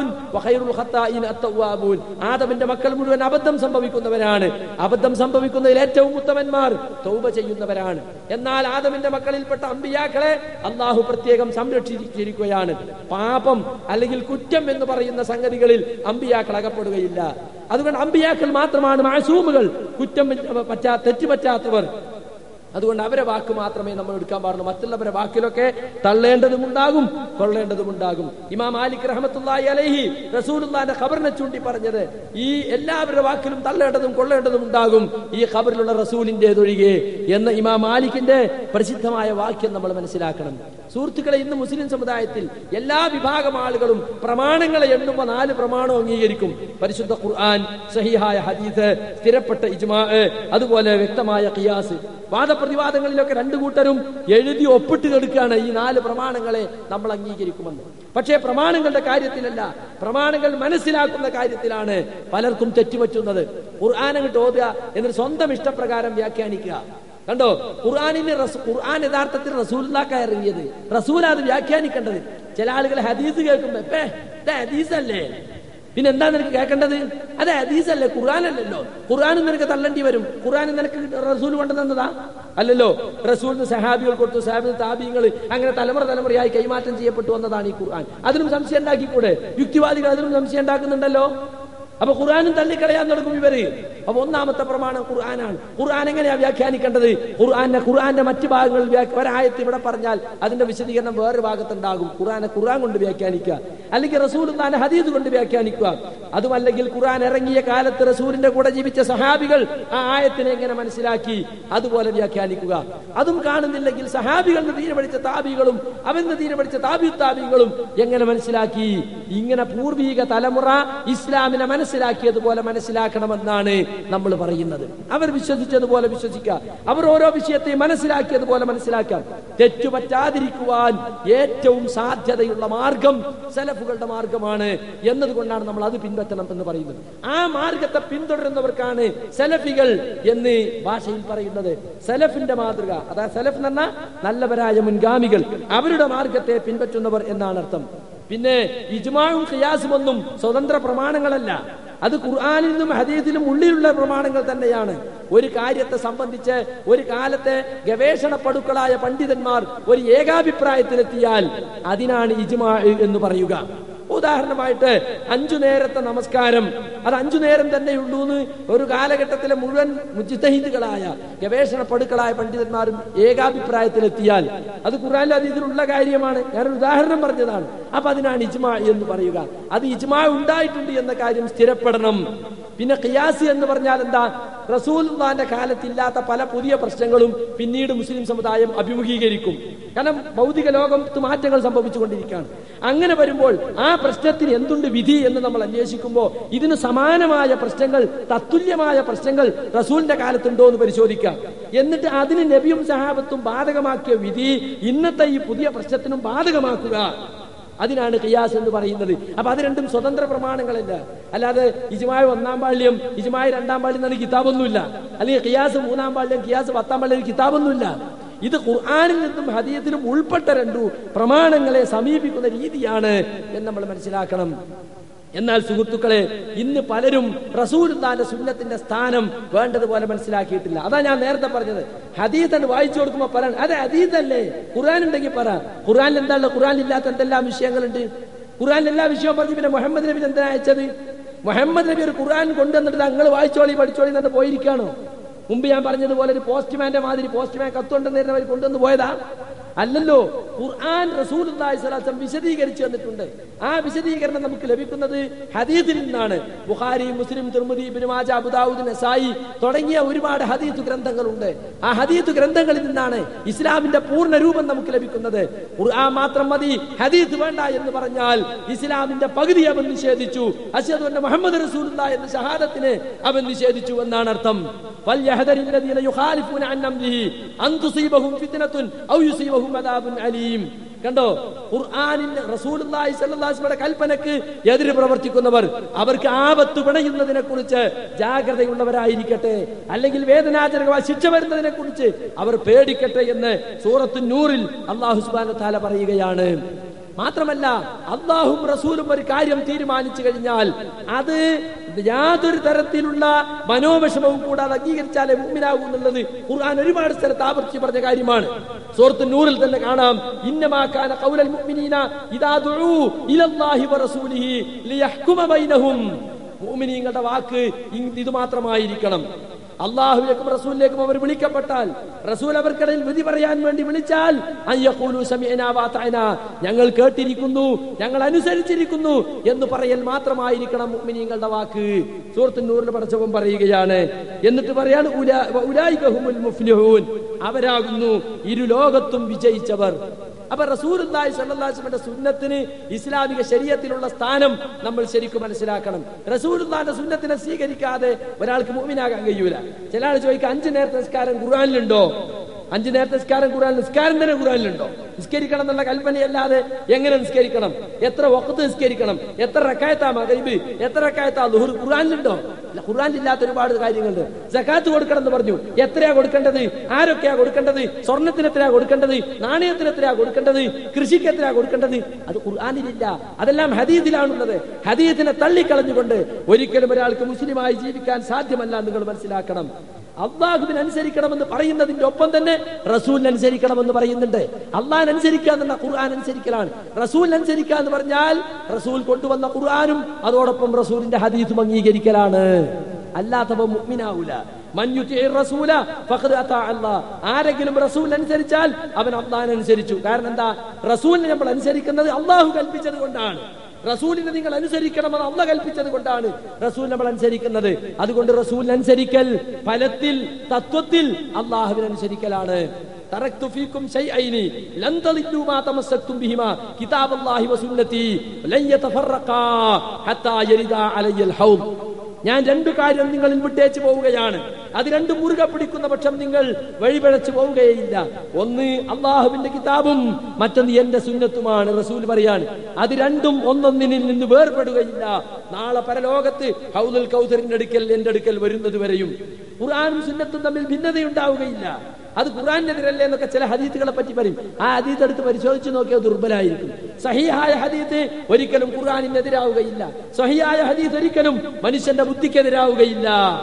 ആദമിന്റെ മക്കൾ മുഴുവൻ അബദ്ധം സംഭവിക്കുന്നവരാണ് അബദ്ധം സംഭവിക്കുന്നതിൽ ഏറ്റവും ഉത്തമന്മാർ തൗബ ചെയ്യുന്നവരാണ് എന്നാൽ ആദമിന്റെ മക്കളിൽപ്പെട്ട അമ്പിയാക്കളെ അള്ളാഹു പ്രത്യേകം സംരക്ഷിച്ചിരിക്കുകയാണ് പാപം അല്ലെങ്കിൽ കുറ്റം എന്ന് പറയുന്ന സംഗതികളിൽ അമ്പിയാക്കൾ അകപ്പെടുകയില്ല അതുകൊണ്ട് അമ്പിയാക്കൾ മാത്രമാണ് മാസൂമുകൾ കുറ്റം പറ്റാ തെറ്റ് പറ്റാത്തവർ അതുകൊണ്ട് അവരെ വാക്ക് മാത്രമേ നമ്മൾ എടുക്കാൻ പാടുള്ളൂ മറ്റുള്ളവരെ വാക്കിലൊക്കെ തള്ളേണ്ടതുമുണ്ടാകും കൊള്ളേണ്ടതുമുണ്ടാകും ഇമാം മാലിക് റഹമത്തുള്ളാഹി അലൈഹി റസൂലുള്ളാന്റെ ഖബറിനെ ചൂണ്ടി പറഞ്ഞത് ഈ എല്ലാവരുടെ വാക്കിലും തള്ളേണ്ടതും കൊള്ളേണ്ടതും ഉണ്ടാകും ഈ ഖബറിലുള്ള റസൂലിന്റേതൊഴികെ എന്ന ഇമാം മാലിക്കിന്റെ പ്രസിദ്ധമായ വാക്യം നമ്മൾ മനസ്സിലാക്കണം സുഹൃത്തുക്കളെ ഇന്ന് മുസ്ലിം സമുദായത്തിൽ എല്ലാ വിഭാഗം ആളുകളും പ്രമാണങ്ങളെ എണ്ണുമ്പോൾ നാല് പ്രമാണം അംഗീകരിക്കും പരിശുദ്ധ ഖുർആൻ സഹിഹായ ഹദീസ് സ്ഥിരപ്പെട്ട ഇജ്മാ അതുപോലെ വ്യക്തമായ ഖിയാസ് വാദപ്രതിവാദങ്ങളിലൊക്കെ രണ്ടു കൂട്ടരും എഴുതി ഒപ്പിട്ട് കെടുക്കുകയാണ് ഈ നാല് പ്രമാണങ്ങളെ നമ്മൾ അംഗീകരിക്കുമെന്ന് പക്ഷേ പ്രമാണങ്ങളുടെ കാര്യത്തിലല്ല പ്രമാണങ്ങൾ മനസ്സിലാക്കുന്ന കാര്യത്തിലാണ് പലർക്കും തെറ്റുപറ്റുന്നത് ഖുർആൻ അങ്ങോട്ട് ഓതുക എന്നിട്ട് സ്വന്തം ഇഷ്ടപ്രകാരം വ്യാഖ്യാനിക്കുക കണ്ടോ ഖുർആാനിന് ഖുർആൻ യഥാർത്ഥത്തിൽ റസൂലാക്ക ഇറങ്ങിയത് റസൂൽ അത് വ്യാഖ്യാനിക്കേണ്ടത് ചില ആളുകൾ ഹദീസ് കേൾക്കുമ്പോ "ഏ, ഇത് ഹദീസല്ലേ പിന്നെ എന്താ നിനക്ക് കേൾക്കേണ്ടത് അത് ഹദീസല്ലേ ഖുർആാനല്ലല്ലോ ഖുർആാനും നിനക്ക് തള്ളേണ്ടി വരും ഖുർആാനും നിനക്ക് റസൂൽ കൊണ്ടുതന്നതാ അല്ലല്ലോ റസൂലിന് സഹാബികൾ കൊടുത്തു സഹാബിന് താബിയങ്ങൾ അങ്ങനെ തലമുറ തലമുറയായി കൈമാറ്റം ചെയ്യപ്പെട്ടു വന്നതാണ് ഈ ഖുർആൻ അതിനും സംശയം ഉണ്ടാക്കിക്കൂടെ യുക്തിവാദികൾ അതിനും സംശയം ഉണ്ടാക്കുന്നുണ്ടല്ലോ അപ്പൊ ഖുർആാനും തള്ളിക്കളയാൻ തുടങ്ങും ഇവര് അപ്പൊ ഒന്നാമത്തെ പ്രമാണം ഖുർആനാണ് ഖുർആൻ എങ്ങനെയാ വ്യാഖ്യാനിക്കേണ്ടത് ഖുർആന്റെ ഖുർആന്റെ മറ്റു ഭാഗങ്ങൾ വ്യാ- ഒരായത്ത് ഇവിടെ പറഞ്ഞാൽ അതിന്റെ വിശദീകരണം വേറെ ഭാഗത്തുണ്ടാകും ഖുർആനെ ഖുർആൻ കൊണ്ട് വ്യാഖ്യാനിക്കുക അല്ലെങ്കിൽ റസൂൽ ഹദീദ് കൊണ്ട് വ്യാഖ്യാനിക്കുക അതുമല്ലെങ്കിൽ ഖുർആൻ ഇറങ്ങിയ കാലത്ത് റസൂലിന്റെ കൂടെ ജീവിച്ച സഹാബികൾ ആ ആയത്തിനെ എങ്ങനെ മനസ്സിലാക്കി അതുപോലെ വ്യാഖ്യാനിക്കുക അതും കാണുന്നില്ലെങ്കിൽ സഹാബികൾ തീരെ പഠിച്ച താബികളും അവന്ന് തീരെ പഠിച്ച താബി താബികളും എങ്ങനെ മനസ്സിലാക്കി ഇങ്ങനെ പൂർവീക തലമുറ ഇസ്ലാമിനെ മനസ്സിലാക്കിയതുപോലെ മനസ്സിലാക്കണമെന്നാണ് നമ്മൾ പറയുന്നത് അവർ വിശ്വസിച്ചതുപോലെ വിശ്വസിക്കുക അവർ ഓരോ വിഷയത്തെയും മനസ്സിലാക്കിയതുപോലെ മനസ്സിലാക്കാം തെറ്റുപറ്റാതിരിക്കുവാൻ ഏറ്റവും സാധ്യതയുള്ള മാർഗം സലഫുകളുടെ മാർഗമാണ് എന്നതുകൊണ്ടാണ് നമ്മൾ അത് പിൻപറ്റണം എന്ന് പറയുന്നത് ആ മാർഗത്തെ പിന്തുടരുന്നവർക്കാണ് സലഫികൾ എന്ന് ഭാഷയിൽ പറയുന്നത് സലഫിന്റെ മാതൃക അതായത് സലഫ് എന്ന് പറഞ്ഞാൽ നല്ലവരായ മുൻഗാമികൾ അവരുടെ മാർഗത്തെ പിൻപറ്റുന്നവർ എന്നാണ് അർത്ഥം പിന്നെ ഇജ്മാവും ഖിയാസും ഒന്നും സ്വതന്ത്ര പ്രമാണങ്ങളല്ല അത് ഖുർആാനിൽ നിന്നും ഹദീസിലും ഉള്ളിലുള്ള പ്രമാണങ്ങൾ തന്നെയാണ് ഒരു കാര്യത്തെ സംബന്ധിച്ച് ഒരു കാലത്തെ ഗവേഷണ പടുക്കളായ പണ്ഡിതന്മാർ ഒരു ഏകാഭിപ്രായത്തിലെത്തിയാൽ അതിനാണ് ഇജ്മാ എന്ന് പറയുക ഉദാഹരണമായിട്ട് അഞ്ചു നേരത്തെ നമസ്കാരം അത് അഞ്ചു നേരം തന്നെ ഉള്ളൂ എന്ന് ഒരു കാലഘട്ടത്തിലെ മുഴുവൻ മുജിത്തഹിദുകളായ ഗവേഷണ പടുക്കളായ പണ്ഡിതന്മാരും ഏകാഭിപ്രായത്തിലെത്തിയാൽ അത് ഖുറാനിൽ അതിലുള്ള കാര്യമാണ് ഞാനൊരു ഉദാഹരണം പറഞ്ഞതാണ് അപ്പൊ അതിനാണ് ഇജ്മാ എന്ന് പറയുക അത് ഇജ്മാ ഉണ്ടായിട്ടുണ്ട് എന്ന കാര്യം സ്ഥിരപ്പെടണം പിന്നെ ഖിയാസ് എന്ന് പറഞ്ഞാൽ എന്താ റസൂൽന്റെ കാലത്തില്ലാത്ത പല പുതിയ പ്രശ്നങ്ങളും പിന്നീട് മുസ്ലിം സമുദായം അഭിമുഖീകരിക്കും കാരണം ഭൗതിക ലോകത്ത് മാറ്റങ്ങൾ സംഭവിച്ചുകൊണ്ടിരിക്കുകയാണ് അങ്ങനെ വരുമ്പോൾ ആ പ്രശ്നത്തിന് എന്തുണ്ട് വിധി എന്ന് നമ്മൾ അന്വേഷിക്കുമ്പോൾ ഇതിന് സമാനമായ പ്രശ്നങ്ങൾ തത്തുല്യമായ പ്രശ്നങ്ങൾ റസൂലിന്റെ കാലത്തുണ്ടോ എന്ന് പരിശോധിക്കാം എന്നിട്ട് അതിന് നബിയും സഹാബത്തും ബാധകമാക്കിയ വിധി ഇന്നത്തെ ഈ പുതിയ പ്രശ്നത്തിനും ബാധകമാക്കുക അതിനാണ് ഖിയാസ് എന്ന് പറയുന്നത് അപ്പൊ അത് രണ്ടും സ്വതന്ത്ര പ്രമാണങ്ങളല്ല അല്ലാതെ ഇജുമായ ഒന്നാം പാള്യം ഇജുമായ രണ്ടാം പാള്യം എന്നൊരു കിതാബൊന്നുമില്ല അല്ലെങ്കിൽ ഖിയാസ് മൂന്നാം പാള്യം ഖിയാസ് പത്താം പാള്യം കിതാബൊന്നുമില്ല ഇത് ഖുർആാനിൽ നിന്നും ഹദീയത്തിലും ഉൾപ്പെട്ട രണ്ടു പ്രമാണങ്ങളെ സമീപിക്കുന്ന രീതിയാണ് എന്ന് നമ്മൾ മനസ്സിലാക്കണം എന്നാൽ സുഹൃത്തുക്കളെ ഇന്ന് പലരും റസൂലുള്ളാന്റെ സുന്നത്തിന്റെ സ്ഥാനം വേണ്ടതുപോലെ മനസ്സിലാക്കിയിട്ടില്ല അതാ ഞാൻ നേരത്തെ പറഞ്ഞത് ഹദീത്ത് വായിച്ചു കൊടുക്കുമ്പോൾ പറയാൻ അതെ ഹദീത്തല്ലേ ഖുർആൻ ഉണ്ടെങ്കിൽ പറ ഖുർആനിൽ എന്താ ഉള്ളത്? ഖുർആനിൽ ഇല്ലാത്ത എന്തെല്ലാം വിഷയങ്ങളുണ്ട് ഖുർആനിൽ എല്ലാ വിഷയവും പറഞ്ഞു പിന്നെ മുഹമ്മദ് നബി എന്തിനാ അയച്ചത് മുഹമ്മദ് നബി ഒരു ഖുർആൻ കൊണ്ടുവന്നിട്ട് നിങ്ങൾ വായിച്ചോളി പഠിച്ചോളി എന്നിട്ട് പോയിരിക്കാണോ മുമ്പ് ഞാൻ പറഞ്ഞതുപോലെ ഒരു പോസ്റ്റ്മാന്റെ മാതിരി പോസ്റ്റ്മാൻ കത്തുകൊണ്ടെന്നിരുന്നവർ കൊണ്ടുവന്ന് പോയതാ അല്ലല്ലോ ഖുർആൻ റസൂൽ വിശദീകരിച്ചു തന്നിട്ടുണ്ട് ആ വിശദീകരണം നമുക്ക് ലഭിക്കുന്നത് ഹദീസിൽ നിന്നാണ് ബുഖാരി മുസ്ലിം തിർമുദി ബിനുമാജ അബുദാവുദ് നസായി തുടങ്ങിയ ഒരുപാട് ഹദീത്ത് ഗ്രന്ഥങ്ങളുണ്ട് ആ ഹദീത്ത് ഗ്രന്ഥങ്ങളിൽ നിന്നാണ് ഇസ്ലാമിന്റെ പൂർണ്ണ രൂപം നമുക്ക് ലഭിക്കുന്നത് ഖുർആൻ മാത്രം മതി ഹദീത്ത് വേണ്ട എന്ന് പറഞ്ഞാൽ ഇസ്ലാമിന്റെ പകുതി അവൻ നിഷേധിച്ചു അഷദു അന്ന മുഹമ്മദ് റസൂൽ എന്ന ഷഹാദത്തിന് അവൻ നിഷേധിച്ചു എന്നാണ് അർത്ഥം فليحذر الذين يخالفون عن امره ان تصيبهم فتنه او يصيبهم عذاب اليم കണ്ടോ ഖുർആാനിന്റെ റസൂലുള്ളാഹി സ്വല്ലല്ലാഹു അലൈഹി വസല്ലമയുടെ കൽപ്പനക്ക് എതിര് പ്രവർത്തിക്കുന്നവർ അവർക്ക് ആപത്ത് പിണയുന്നതിനെ കുറിച്ച് ജാഗ്രതയുള്ളവരായിരിക്കട്ടെ അല്ലെങ്കിൽ വേദനാജനകമായ ശിക്ഷ വരുന്നതിനെ കുറിച്ച് അവർ പേടിക്കട്ടെ എന്ന് സൂറത്തു നൂറിൽ അള്ളാഹു സുബ്ഹാനഹു വ തആല പറയുകയാണ് മാത്രമല്ല അള്ളാഹും റസൂലും ഒരു കാര്യം തീരുമാനിച്ചു കഴിഞ്ഞാൽ അത് യാതൊരു തരത്തിലുള്ള മനോവിഷമവും കൂടാതെ അംഗീകരിച്ചാലേ മുമ്പിനാകൂ എന്നുള്ളത് ഖുർആൻ ഒരുപാട് സ്ഥലത്ത് ആവർത്തിച്ച് പറഞ്ഞ കാര്യമാണ് സൂറത്ത് നൂറിൽ തന്നെ കാണാം ഇന്നമാക്കാന ഖൗലൽ മുഅ്മിനീന ഇദാ ദുഊ ഇലല്ലാഹി വറസൂലിഹി ലിയഹ്കുമ ബൈനഹും മുഅ്മിനീങ്ങളുടെ വാക്ക് ഇ- ഇത് മാത്രമായിരിക്കണം അള്ളാഹുലേക്കും റസൂലിലേക്കും അവർ വിളിക്കപ്പെട്ടാൽ റസൂൽ അവർക്കിടയിൽ വിധി പറയാൻ വേണ്ടി വിളിച്ചാൽ അയ്യഖൂലു സമീഅനാ വഅതഅനാ. ഞങ്ങൾ കേട്ടിരിക്കുന്നു ഞങ്ങൾ അനുസരിച്ചിരിക്കുന്നു എന്ന് പറയൽ മാത്രമായിരിക്കണം മുഅ്മിനീങ്ങളുടെ വാക്ക് സൂറത്തു നൂറിൽ പഠിച്ചവൻ പറയുകയാണ് എന്നിട്ട് പറയാണ് ഉലാ- ഉലായിക ഹുമുൽ മുഫ്ലിഹൂൻ അവരാകുന്നു ഇരു ലോകത്തും വിജയിച്ചവർ അപ്പൊ റസൂലുള്ളാഹി സ്വല്ലല്ലാഹു അലൈഹി വസല്ലമയുടെ സുന്നത്തിന് ഇസ്ലാമിക ശരീരത്തിലുള്ള സ്ഥാനം നമ്മൾ ശരിക്കും മനസ്സിലാക്കണം റസൂലുള്ളാഹിന്റെ സുന്നത്തിനെ സ്വീകരിക്കാതെ ഒരാൾക്ക് മുഅ്മിനാകാൻ കഴിയൂല ചില ആൾ ചോദിക്കുക അഞ്ച് നേരത്തെ നിസ്കാരം ഖുർആനിലുണ്ടോ അഞ്ച് നേരത്തെ നിസ്കാരം ഖുർആൻ നിസ്കാരം തന്നെ ഖുർആനിലുണ്ടോ നിസ്കരിക്കണം എന്നുള്ള കൽപ്പനയല്ലാതെ എങ്ങനെ നിസ്കരിക്കണം എത്ര വക്കത്ത് നിസ്കരിക്കണം എത്ര റക്കായത്താ മകൈബ് എത്ര റക്കായത്താ ലുഹുർ ഖുർആനിലുണ്ടോ ഇല്ല, ഖുർആനിലില്ലാത്ത ഒരുപാട് കാര്യങ്ങളുണ്ട് സക്കാത്ത് കൊടുക്കണം എന്ന് പറഞ്ഞു എത്രയാ കൊടുക്കേണ്ടത് ആരൊക്കെയാ കൊടുക്കേണ്ടത് സ്വർണത്തിന് എത്രയാ കൊടുക്കേണ്ടത് നാണയത്തിന് എത്രയാ കൊടുക്കേണ്ടത് കൃഷിക്ക് എത്രയാ കൊടുക്കേണ്ടത് അത് ഖുർആനിലില്ല അതെല്ലാം ഹദീദിലാണുള്ളത് ഹദീദിനെ തള്ളിക്കളഞ്ഞുകൊണ്ട് ഒരിക്കലും ഒരാൾക്ക് മുസ്ലിമായി ജീവിക്കാൻ സാധ്യമല്ല എന്ന് നിങ്ങൾ മനസ്സിലാക്കണം അള്ളാഹുവിന് അനുസരിക്കണമെന്ന് പറയുന്നതിന്റെ ഒപ്പം തന്നെ റസൂലിന് അനുസരിക്കണമെന്ന് പറയുന്നുണ്ട് അള്ളാഹിന് അനുസരിക്കുക എന്നുള്ള ഖുർആൻ അനുസരിക്കലാണ് റസൂലിന് അനുസരിക്കുക എന്ന് പറഞ്ഞാൽ റസൂൽ കൊണ്ടുവന്ന ഖുർആനും അതോടൊപ്പം റസൂലിന്റെ ഹദീസും അംഗീകരിക്കലാണ് അല്ലാത്തവ മുഅ്മിനാവൂല മൻ യുതിഇ റസൂല ഫഖദ് അതാ അല്ലാഹ് ആരെങ്കിലും റസൂൽ അനുസരിച്ചാൽ അവൻ അള്ളാഹിനെ അനുസരിച്ചു കാരണം എന്താ റസൂലിനെ നമ്മൾ അനുസരിക്കുന്നത് അള്ളാഹു കൽപ്പിച്ചത് കൊണ്ടാണ് റസൂലിനെ നിങ്ങൾ അനുസരിക്കണമെന്ന് അള്ള കൽപ്പിച്ചത് കൊണ്ടാണ് റസൂൽ നമ്മൾ അനുസരിക്കുന്നത് അതുകൊണ്ട് റസൂലിനെ അനുസരിക്കൽ ഫലത്തിൽ തത്വത്തിൽ അള്ളാഹുവിനെ അനുസരിക്കലാണ് تركت فيكم شيئين لن تضلوا ما تمسكتم بهما كتاب الله وسنتي لن يتفرقا حتى يردا علي الحوض ഞാൻ രണ്ടു കാര്യം നിങ്ങളിൽ വിട്ടേച്ച് പോവുകയാണ് അത് രണ്ടും മുറുകെ പിടിക്കുന്ന പക്ഷം നിങ്ങൾ വഴിപിഴച്ചു പോവുകയില്ല ഒന്ന് അള്ളാഹുവിന്റെ കിതാബും മറ്റൊന്ന് എന്റെ സുന്നത്തുമാണ് റസൂൽ പറയാണ് അത് രണ്ടും ഒന്നൊന്നിനിൽ നിന്ന് വേർപെടുകയില്ല നാളെ പരലോകത്ത് ഹൗദുൽ കൗസറിന്റെ അടുക്കൽ എന്റെ അടുക്കൽ വരുന്നത് വരെയും ഖുർആാനും സുന്നത്തും തമ്മിൽ ഭിന്നതയുണ്ടാവുകയില്ല അത് ഖുർആാനെതിരല്ലേ എന്നൊക്കെ ചില ഹദീത്തുകളെ പറ്റി പറയും ആ ഹദീത്ത് എടുത്ത് പരിശോധിച്ച് നോക്കിയാൽ ദുർബലായിരിക്കും സഹിയായ ഹദീത്ത് ഒരിക്കലും ഖുർആാനിനെതിരാവുകയില്ല സഹിയായ ഹദീത്ത് ഒരിക്കലും മനുഷ്യന്റെ ബുദ്ധിക്കെതിരാവുകയില്ല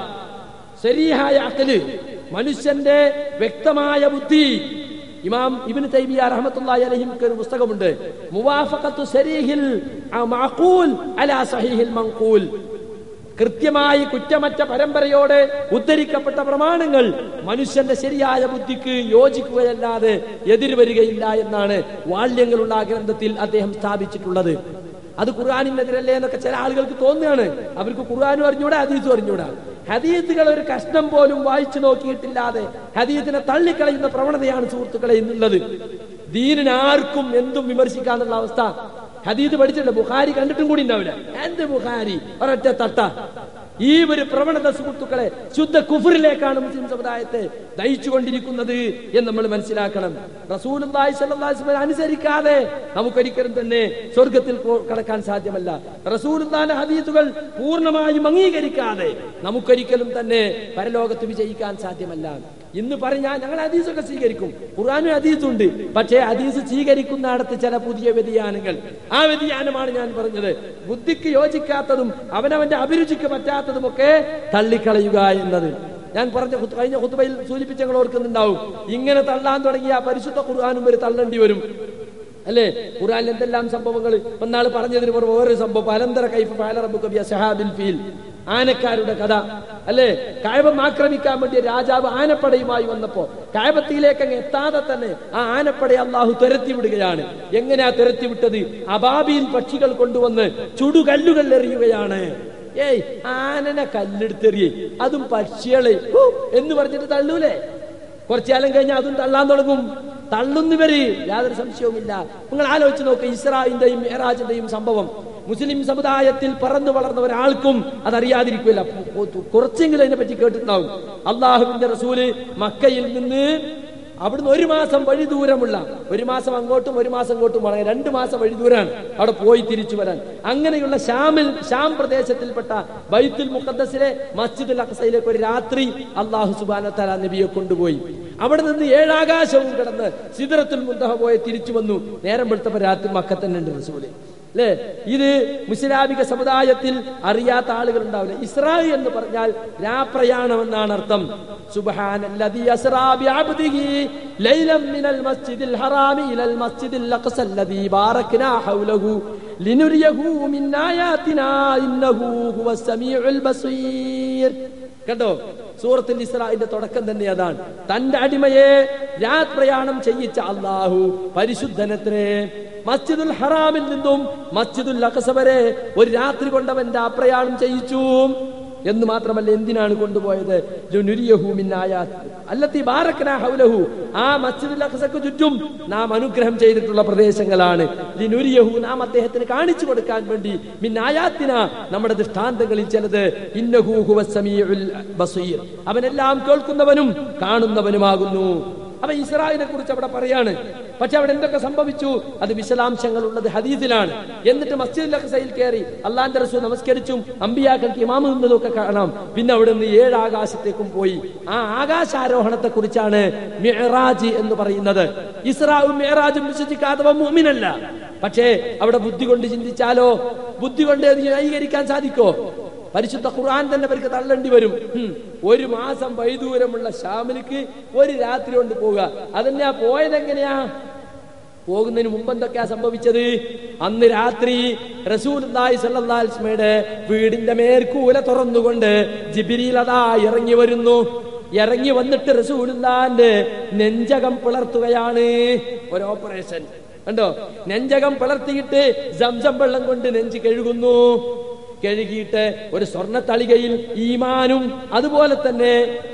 ശരീഹായ അക്കല് മനുഷ്യന്റെ വ്യക്തമായ ബുദ്ധി ഇമാം ഇബ്നു തൈമിയ റഹ്മത്തുള്ളാഹി അലൈഹിക്ക് ഒരു പുസ്തകമുണ്ട് മുവാഫഖത്തു സരീഹിൽ മഅഖൂൽ അലാ സഹീഹിൽ മൻഖൂൽ കൃത്യമായി കുറ്റമറ്റ പരമ്പരയോടെ ഉദ്ധരിക്കപ്പെട്ട പ്രമാണങ്ങൾ മനുഷ്യന്റെ ശരിയായ ബുദ്ധിക്ക് യോജിക്കുകയല്ലാതെ എതിര് വരികയില്ല എന്നാണ് വാള്യങ്ങളുള്ള ആ ഗ്രന്ഥത്തിൽ അദ്ദേഹം സ്ഥാപിച്ചിട്ടുള്ളത് അത് ഖുർആാനിനെതിരല്ലേ എന്നൊക്കെ ചില ആളുകൾക്ക് തോന്നുകയാണ് അവർക്ക് ഖുർആാനും അറിഞ്ഞൂടാ ഹദീസും അറിഞ്ഞൂടാ ഹദീസുകൾ ഒരു കഷ്ണം പോലും വായിച്ചു നോക്കിയിട്ടില്ലാതെ ഹദീസിനെ തള്ളിക്കളയുന്ന പ്രവണതയാണ് സുഹൃത്തുക്കളെ ഇന്നുള്ളത് ദീനിന് ആർക്കും എന്തും വിമർശിക്കാന്നുള്ള അവസ്ഥ ഹദീദ് പഠിച്ചിട്ടുണ്ട് ബുഖാരി കണ്ടിട്ടും കൂടി ഉണ്ടാവില്ല എന്ത് ബുഖാരി ഒരൊറ്റ തട്ട ഈ ഒരു പ്രവണത സുഹൃത്തുക്കളെ ശുദ്ധ കുഫറിലേക്കാണ് മുസ്ലിം സമുദായത്തെ നയിച്ചുകൊണ്ടിരിക്കുന്നത് എന്ന് നമ്മൾ മനസ്സിലാക്കണം റസൂലുള്ളാഹി സ്വല്ലല്ലാഹു അലൈഹി വസല്ലം അനുസരിക്കാതെ നമുക്കൊരിക്കലും തന്നെ സ്വർഗത്തിൽ പോ- കടക്കാൻ സാധ്യമല്ല റസൂലുള്ളാഹിന്റെ ഹദീസുകൾ പൂർണ്ണമായും അംഗീകരിക്കാതെ നമുക്കൊരിക്കലും തന്നെ പരലോകത്ത് വിജയിക്കാൻ സാധ്യമല്ല ഇന്ന് പറഞ്ഞാ ഞങ്ങൾ ഹദീസൊക്കെ സ്വീകരിക്കും ഖുർആാനും ഹദീസും ഉണ്ട് പക്ഷേ ഹദീസ് സ്വീകരിക്കുന്നിടത്ത് ചില പുതിയ വ്യതിയാനങ്ങൾ ആ വ്യതിയാനമാണ് ഞാൻ പറഞ്ഞത് ബുദ്ധിക്ക് യോജിക്കാത്തതും അവനവന്റെ അഭിരുചിക്ക് പറ്റാത്തതുമൊക്കെ തള്ളിക്കളയുക എന്നത് ഞാൻ പറഞ്ഞ ഖുത്ത് കഴിഞ്ഞ കുത്തുബയിൽ സൂചിപ്പിച്ച ഞങ്ങൾ ഓർക്കുന്നുണ്ടാവും ഇങ്ങനെ തള്ളാൻ തുടങ്ങിയ പരിശുദ്ധ ഖുർആാനും ഒരു തള്ളേണ്ടി വരും അല്ലേ ഖുർആനിൽ എന്തെല്ലാം സംഭവങ്ങൾ ഒന്നാൾ പറഞ്ഞതിന് പുറമെ വേറൊരു സംഭവം അലന്തര കൈഫ് പാലറബുക്കബിയ സഹാബിൽ ഫീൽ ആനക്കാരുടെ കഥ അല്ലേ കായബം ആക്രമിക്കാൻ വേണ്ടിയ രാജാവ് ആനപ്പടയുമായി വന്നപ്പോ കായബത്തിയിലേക്ക് അങ്ങ് എത്താതെ തന്നെ ആ ആനപ്പടയെ അള്ളാഹു തുരത്തി വിടുകയാണ് എങ്ങനെയാ തുരത്തി വിട്ടത് അബാബിയിൽ പക്ഷികൾ കൊണ്ടുവന്ന് ചുടുകല്ലുകൾ എറിയുകയാണ് ഏയ് ആനനെ കല്ലെടുത്തെറിയേ അതും പക്ഷികളെ ഹൂ, എന്ന് പറഞ്ഞിട്ട് തള്ളൂലേ കുറച്ചാലം കഴിഞ്ഞാൽ അതും തള്ളാൻ തുടങ്ങും തള്ളുന്നവര് യാതൊരു സംശയവുമില്ല നിങ്ങൾ ആലോചിച്ച് നോക്ക് ഇസ്രായിന്റെയും മെഹറാജിന്റെയും സംഭവം മുസ്ലിം സമുദായത്തിൽ പറന്നു വളർന്ന ഒരാൾക്കും അതറിയാതിരിക്കില്ല കുറച്ചെങ്കിലും അതിനെ പറ്റി കേട്ടിട്ടുണ്ടാവും അള്ളാഹുവിന്റെ റസൂല് മക്കയിൽ നിന്ന് അവിടുന്ന് ഒരു മാസം വഴി ദൂരമുള്ള ഒരു മാസം അങ്ങോട്ടും ഒരു മാസം ഇങ്ങോട്ടും പോകണം രണ്ട് മാസം വഴി ദൂരാണ് അവിടെ പോയി തിരിച്ചു വരാൻ അങ്ങനെയുള്ള ഷാമിൽ ഷാം പ്രദേശത്തിൽപ്പെട്ട ബൈത്തുൽ മുഖദ്ദസിലെ മസ്ജിദുൽ അഖസയിലേക്ക് ഒരു രാത്രി അള്ളാഹു സുബാന തല നബിയെ കൊണ്ടുപോയി അവിടെ നിന്ന് ഏഴാകാശവും കിടന്ന് സിദറത്തുൽ മുന്തഹ പോയി തിരിച്ചു വന്നു നേരം വെളുത്തപ്പോ രാത്രി മക്കത്തന്നെ ഉണ്ട് റസൂല് അല്ലേ ഇത് മുസ്ലാമിക സമുദായത്തിൽ അറിയാത്ത ആളുകൾ ഉണ്ടാവില്ല ഇസ്രായി എന്ന് പറഞ്ഞാൽ രാപ്രയാണം എന്നാണ് അർത്ഥം സുബ്ഹാനല്ലദീ അസ്റാ ബിഅബ്ദിഹി ലൈലം മിനൽ മസ്ജിദിൽ ഹറാമി ഇലൽ മസ്ജിദിൽ അഖ്സ അല്ലദീ ബാറക്നാ ഹൗലഹു ലിനുരിയഹു മിൻ ആയാതിനാ ഇന്നഹു ഹുവസ് സമീഉൽ ബസീർ കണ്ടോ സൂറത്തുൽ ഇസ്രായിന്റെ തുടക്കം തന്നെ അതാണ് തന്റെ അടിമയെ രാത്രിയാണം ചെയ്യിച്ച അള്ളാഹു പരിശുദ്ധനത്രേ മസ്ജിദുൽ ഹറാമിൽ നിന്നും മസ്ജിദുൽ അഖസ വരെ ഒരു രാത്രി കൊണ്ടവന്റെ അപ്രയാണം ചെയ്യിച്ചു എന്ന് മാത്രമല്ല എന്തിനാണ് കൊണ്ടുപോയത് ലുനുരിയഹു മിൻ ആയാത്ത് അല്ലത്തി ബാറക്നാ ഹൗലഹു ആ മസ്ജിദുൽ അഖസക്ക് ചുറ്റും നാം അനുഗ്രഹം ചെയ്തിട്ടുള്ള പ്രദേശങ്ങളാണ് ലിനുരിയഹു നാം അദ്ദേഹത്തിന് കാണിച്ചു കൊടുക്കാൻ വേണ്ടി മിൻ ആയാത്തിന നമ്മുടെ ദൃഷ്ടാന്തങ്ങളിൽ ചിലത് ഇന്നഹു ഹുവസ് സമീഉൽ ബസീർ അവനെല്ലാം കേൾക്കുന്നവനും കാണുന്നവനുമാകുന്നു അപ്പൊ ഇസ്രായേലിനെ കുറിച്ച് അവിടെ പറയാണ് പക്ഷെ അവിടെ എന്തൊക്കെ സംഭവിച്ചു അത് വിശദാംശങ്ങൾ ഉള്ളത് ഹദീസിലാണ് എന്നിട്ട് മസ്ജിദ് അഖസയിൽ കയറി അള്ളാന്റെ റസൂൽ നമസ്കരിച്ചും അമ്പിയാക്കൾക്ക് ഇമാമ് നിന്നതും ഒക്കെ കാണാം പിന്നെ അവിടെ നിന്ന് ഏഴ് ആകാശത്തേക്കും പോയി ആ ആകാശാരോഹണത്തെ കുറിച്ചാണ് മിഹറാജ് എന്ന് പറയുന്നത് ഇസ്രാവും മിഹറാജും വിശ്വസിക്കാത്തവ മുഅ്മിനല്ല പക്ഷേ അവിടെ ബുദ്ധി കൊണ്ട് ചിന്തിച്ചാലോ ബുദ്ധി കൊണ്ട് അത് ന്യായീകരിക്കാൻ സാധിക്കോ പരിശുദ്ധ ഖുർആൻ തന്നെ അവർക്ക് തള്ളേണ്ടി വരും ഹും. ഒരു മാസം വൈദൂരമുള്ള ഷാമിലേക്ക് ഒരു രാത്രി കൊണ്ട് പോവുക അതെന്നാ പോയത് എങ്ങനെയാ പോകുന്നതിന് മുമ്പ് എന്തൊക്കെയാ സംഭവിച്ചത് അന്ന് രാത്രി റസൂൽ സല്ലല്ലാസ്മയുടെ വീടിന്റെ മേൽക്കൂല തുറന്നുകൊണ്ട് ജിബിരിയിൽ അതാ ഇറങ്ങി വരുന്നു ഇറങ്ങി വന്നിട്ട് റസൂലുള്ളാന്റെ നെഞ്ചകം പിളർത്തുകയാണ് ഒരു ഓപ്പറേഷൻ കണ്ടോ നെഞ്ചകം പിളർത്തിയിട്ട് സംസം വെള്ളം കൊണ്ട് നെഞ്ച് കഴുകുന്നു കഴുകിയിട്ട് ഒരു സ്വർണ്ണ തളികയിൽ ഈമാനും അതുപോലെ തന്നെ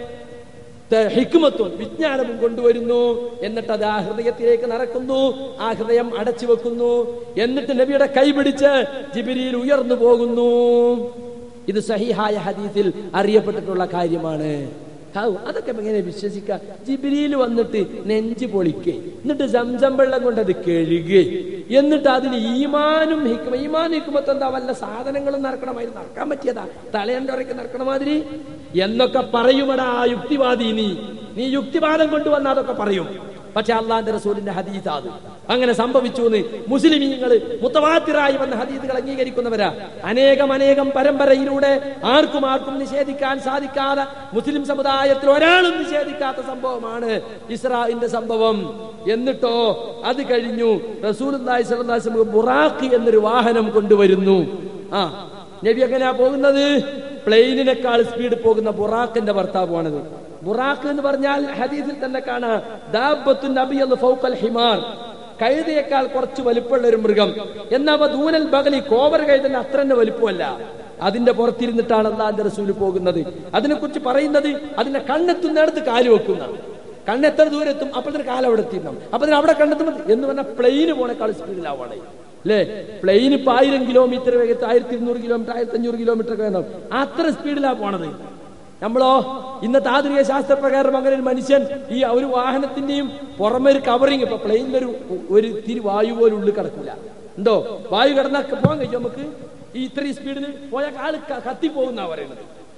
ത- ഹിക്മത്തും വിജ്ഞാനവും കൊണ്ടുവരുന്നു എന്നിട്ട് അത് ആ ഹൃദയത്തിലേക്ക് നടക്കുന്നു ആ ഹൃദയം അടച്ചു വെക്കുന്നു എന്നിട്ട് നബിയുടെ കൈ പിടിച്ച് ജിബിരിയിൽ ഉയർന്നു പോകുന്നു ഇത് സഹിഹായ ഹദീസിൽ അറിയപ്പെട്ടിട്ടുള്ള കാര്യമാണ് ഹൗ, അതൊക്കെ എങ്ങനെ വിശ്വസിക്കാം ജിബിരിയിൽ വന്നിട്ട് നെഞ്ച് പൊളിക്കേ എന്നിട്ട് സംസം വെള്ളം കൊണ്ട് അത് കഴുകേ എന്നിട്ട് അതിൽ ഈമാനും ഹിക്മ ഈമാൻ ഹിക്മത്ത് എന്താ വല്ല സാധനങ്ങളും നടക്കണമായിരുന്നു നടക്കാൻ പറ്റിയതാ തലയണ്ടൊരയ്ക്ക് നടക്കണ മാതിരി എന്നൊക്കെ പറയുമടാ യുക്തിവാദി നീ നീ യുക്തിവാദം കൊണ്ടുവന്ന അതൊക്കെ പറയും പക്ഷെ അള്ളാന്റെ റസൂലിന്റെ ഹദീസ് അത് അങ്ങനെ സംഭവിച്ചു എന്ന് മുസ്ലിമീങ്ങൾ മുത്തവാത്തിറായി വന്ന ഹദീസുകൾ അംഗീകരിക്കുന്നവരാ അനേകം അനേകം പരമ്പരയിലൂടെ ആർക്കും ആർക്കും നിഷേധിക്കാൻ സാധിക്കാതെ മുസ്ലിം സമുദായത്തിൽ ഒരാളും നിഷേധിക്കാത്ത സംഭവമാണ് ഇസ്രായിന്റെ സംഭവം എന്നിട്ടോ അത് കഴിഞ്ഞു റസൂൽ ബുറാഖ് എന്നൊരു വാഹനം കൊണ്ടുവരുന്നു ആ നബി എങ്ങനെയാ പോകുന്നത് പ്ലെയിനിനേക്കാൾ സ്പീഡ് പോകുന്ന ബുറാഖിന്റെ ഭർത്താവാണത് ബുറാഖ് എന്ന് പറഞ്ഞാൽ ഹദീസിൽ തന്നെ കാണാം ദാബത്തു നബി അൽ ഫൗക്കൽ ഹിമാർ കഴുതയേക്കാൾ കുറച്ച് വലിപ്പമുള്ള ഒരു മൃഗം എന്നാ അവ ദൂനൽ ബഗലി കോവർ കഴുതന്റെ അത്ര തന്നെ വലിപ്പമല്ല അതിന്റെ പുറത്തിരുന്നിട്ടാണ് അള്ളാന്റെ റസൂല് പോകുന്നത് അതിനെക്കുറിച്ച് പറയുന്നത് അതിന്റെ കണ്ണെത്തുന്നിടത്ത് കാല് വെക്കുന്ന കണ്ണെത്ര ദൂരെത്തും അപ്പോഴത്തെ കാലം അവിടെ എത്തിയിരുന്നു അപ്പൊ അവിടെ കണ്ടെത്തുമ്പോൾ എന്ന് പറഞ്ഞാൽ പ്ലെയിന് പോണേക്കാൾ സ്പീഡിലാവണേ അല്ലേ പ്ലെയിൻ ഇപ്പൊ ആയിരം കിലോമീറ്റർ വേഗത്തിൽ ആയിരത്തി ഇരുന്നൂറ് കിലോമീറ്റർ ആയിരത്തി അഞ്ഞൂറ് കിലോമീറ്റർ ഒക്കെ വേണം അത്ര സ്പീഡിലാ പോണത് നമ്മളോ ഇന്നത്തെ ആധുനിക ശാസ്ത്രപ്രകാരം അങ്ങനെ ഒരു മനുഷ്യൻ ഈ ഒരു വാഹനത്തിന്റെയും പുറമെ ഒരു കവറിങ് ഇപ്പൊ പ്ലെയിനിൽ ഒരു ഒരു തിരി വായു പോലും ഉള്ളിൽ കിടക്കില്ല ഉണ്ടോ വായു കിടന്നാൽ പോകാൻ കഴിയും നമുക്ക് ഈ ഇത്രയും സ്പീഡിൽ പോയാൽ ആള് ക- കത്തിപ്പോകുന്നാ പറയുന്നത്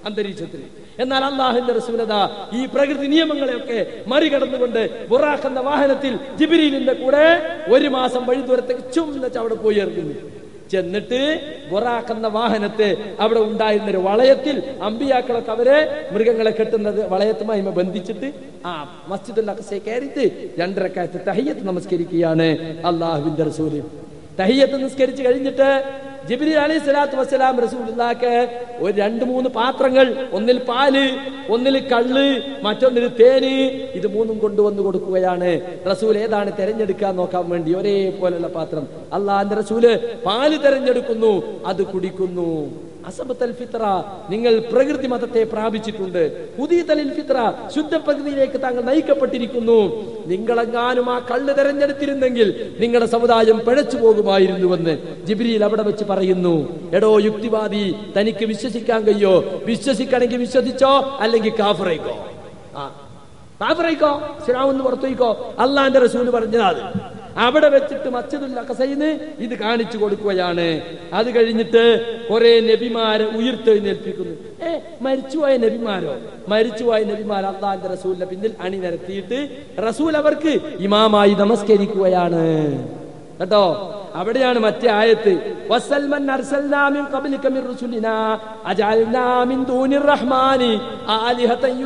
അന്തരീക്ഷത്തിൽ എന്നാൽ അള്ളാഹുന്റെ റസൂലത ഈ പ്രകൃതി നിയമങ്ങളെയൊക്കെ മറികടന്നുകൊണ്ട് ബുറാഖ് എന്ന വാഹനത്തിൽ ജിബിരിലിന്റെ കൂടെ ഒരു മാസം വഴി ദൂരത്തേക്ക് ചും അവിടെ പോയി ഇറങ്ങുന്നു ചെന്നിട്ട് ബുറാഖ് എന്ന വാഹനത്തെ അവിടെ ഉണ്ടായിരുന്ന ഒരു വളയത്തിൽ അമ്പിയാക്കളൊക്കെ അവരെ മൃഗങ്ങളെ കെട്ടുന്നത് വളയത്തുമായി ബന്ധിച്ചിട്ട് ആ മസ്ജിദുൽ അഖസയെ കയറിയിട്ട് രണ്ടരക്കാലത്ത് തഹയ്യത്ത് നമസ്കരിക്കുകയാണ് അള്ളാഹുവിന്റെ റസൂല് തഹയ്യത്ത് നിസ്കരിച്ച് കഴിഞ്ഞിട്ട് ജിബ്രീൽ അലൈഹി സ്വലാത്തു വസ്സലാം റസൂലുള്ളാക്ക് ഒരു രണ്ട് മൂന്ന് പാത്രങ്ങൾ ഒന്നിൽ പാല് ഒന്നിൽ കള്ള് മറ്റൊന്നിൽ തേന് ഇത് മൂന്നും കൊണ്ടുവന്ന് കൊടുക്കുകയാണ് റസൂൽ ഏതാണ് തെരഞ്ഞെടുക്കാൻ നോക്കാൻ വേണ്ടി ഒരേ പോലുള്ള പാത്രം അള്ളാന്റെ റസൂല് പാല് തെരഞ്ഞെടുക്കുന്നു അത് കുടിക്കുന്നു അസബത്തൽ ഫിത്ര നിങ്ങൾ പ്രകൃതി മതത്തെ പ്രാപിച്ചിട്ടുണ്ട് പുതിയ തലിൽ ഫിത്ര ശുദ്ധ പ്രകൃതിയിലേക്ക് താങ്കൾ നയിക്കപ്പെട്ടിരിക്കുന്നു നിങ്ങളെങ്ങാനും ആ കള്ള് തെരഞ്ഞെടുത്തിരുന്നെങ്കിൽ നിങ്ങളുടെ സമുദായം പിഴച്ചു പോകുമായിരുന്നുവെന്ന് ജിബ്രിയിൽ അവിടെ വെച്ച് പറയുന്നു എടോ യുക്തിവാദി തനിക്ക് വിശ്വസിക്കാൻ കഴിയോ വിശ്വസിക്കണമെങ്കിൽ വിശ്വസിച്ചോ അല്ലെങ്കിൽ കാഫറേക്കോ ആ കാഫറേക്കോ ശരാവെന്ന് പുറത്തേക്കോ അള്ളാന്റെ റസൂല് പറഞ്ഞതാ അത് അവിടെ വെച്ചിട്ട് മസ്ജിദുൽ അഖസയിന്ന് ഇത് കാണിച്ചു കൊടുക്കുകയാണ് അത് കഴിഞ്ഞിട്ട് കുറെ നബിമാരെ ഉയർത്തെഴുന്നേൽപ്പിക്കുന്നു ഏ മരിച്ചുപോയ നബിമാരോ മരിച്ചുപോയ നബിമാർ അള്ളാന്റെ റസൂലിന്റെ പിന്നിൽ അണിനിരത്തിയിട്ട് റസൂൽ അവർക്ക് ഇമാമായി നമസ്കരിക്കുകയാണ് കേട്ടോ അവിടെയാണ് മറ്റേ ആയത്ത് വസൽമൻ അർസൽനാ മിൻ ഖബ്ലിക മിൻ റുസുലിനാ അജഅൽനാ മിൻ ദൂനിർ റഹ്മാനി ആലിഹതൻ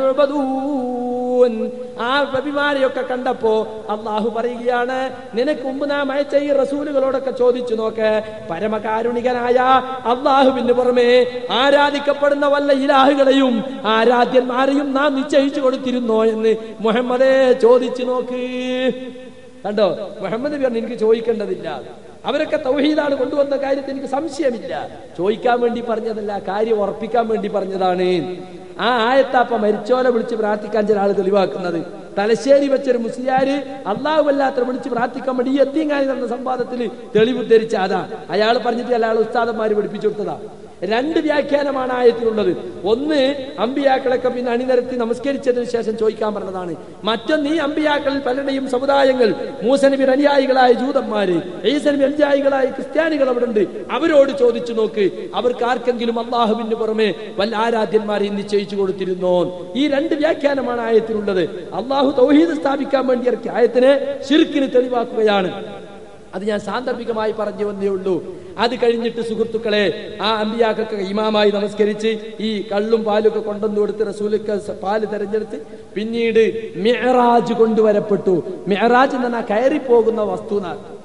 യുഅബദൂൻ ആ നബിമാരെയൊക്കെ കണ്ടപ്പോ അള്ളാഹു പറയുകയാണ് നിനക്ക് മുമ്പ് നാം അയച്ച ഈ റസൂലുകളോടൊക്കെ ചോദിച്ചു നോക്ക് പരമകാരുണികനായ അള്ളാഹുവിന് പുറമെ ആരാധിക്കപ്പെടുന്ന വല്ല ഇലാഹുകളെയും ആരാധ്യന്മാരെയും നാം നിശ്ചയിച്ചു കൊടുത്തിരുന്നോ എന്ന് മുഹമ്മദേ ചോദിച്ചു നോക്ക് കണ്ടോ മുഹമ്മദ് നബി പറഞ്ഞു എനിക്ക് ചോദിക്കേണ്ടതില്ല അവരൊക്കെ തൗഹീദാണ് കൊണ്ടുവന്ന കാര്യത്തിൽ എനിക്ക് സംശയമില്ല ചോദിക്കാൻ വേണ്ടി പറഞ്ഞതല്ല കാര്യം ഉറപ്പിക്കാൻ വേണ്ടി പറഞ്ഞതാണ് ആ ആയത്താപ്പ മരിച്ചോലെ വിളിച്ച് പ്രാർത്ഥിക്കാൻ ചില ആൾ തെളിവാക്കുന്നത് തലശ്ശേരി വെച്ചൊരു മുസ്ലിയാര് അള്ളാഹു വല്ലാത്ത വിളിച്ച് പ്രാർത്ഥിക്കാൻ വേണ്ടി ഈ എത്തിങ്ങാനി നടന്ന സംവാദത്തിൽ തെളിവ് ധരിച്ച അതാ അയാൾ പറഞ്ഞിട്ട് അയാൾ ഉസ്താദന്മാര് പഠിപ്പിച്ചു കൊടുത്തതാ രണ്ട് വ്യാഖ്യാനമാണ് ആയത്തിലുള്ളത് ഒന്ന് അമ്പിയാക്കളൊക്കെ പിന്നെ അണിനിരത്തി നമസ്കരിച്ചതിന് ശേഷം ചോദിക്കാൻ പറഞ്ഞതാണ് മറ്റൊന്ന് ഈ അമ്പിയാക്കളിൽ പലരുടെയും സമുദായങ്ങൾ മൂസനബിൻ അനുയായികളായ ജൂതന്മാര് ഈസനബി അനുയായികളായ ക്രിസ്ത്യാനികൾ അവിടെ ഉണ്ട് അവരോട് ചോദിച്ചു നോക്ക് അവർക്ക് ആർക്കെങ്കിലും അള്ളാഹുവിന് പുറമെ വല്ല ആരാധ്യന്മാരെ നിശ്ചയിച്ചു കൊടുത്തിരുന്നോ ഈ രണ്ട് വ്യാഖ്യാനമാണ് ആയത്തിലുള്ളത് അള്ളാഹു തൗഹീദ് സ്ഥാപിക്കാൻ വേണ്ടി ഇറക്കിയ ആയത്തിനെ ഷിർക്കിന് തെളിവാക്കുകയാണ് അത് ഞാൻ സാന്ദർഭികമായി പറഞ്ഞു വന്നേ ഉള്ളൂ അത് കഴിഞ്ഞിട്ട് സുഹൃത്തുക്കളെ ആ അമ്പിയാക്കൊക്കെ ഇമാമായി നമസ്കരിച്ച് ഈ കള്ളും പാലും ഒക്കെ കൊണ്ടുവന്നു കൊടുത്ത് റസൂലിക്ക് പാല് തെരഞ്ഞെടുത്ത് പിന്നീട് മെഹറാജ് കൊണ്ടുവരപ്പെട്ടു മെഹറാജ് എന്ന് പറഞ്ഞാൽ കയറിപ്പോകുന്ന വസ്തു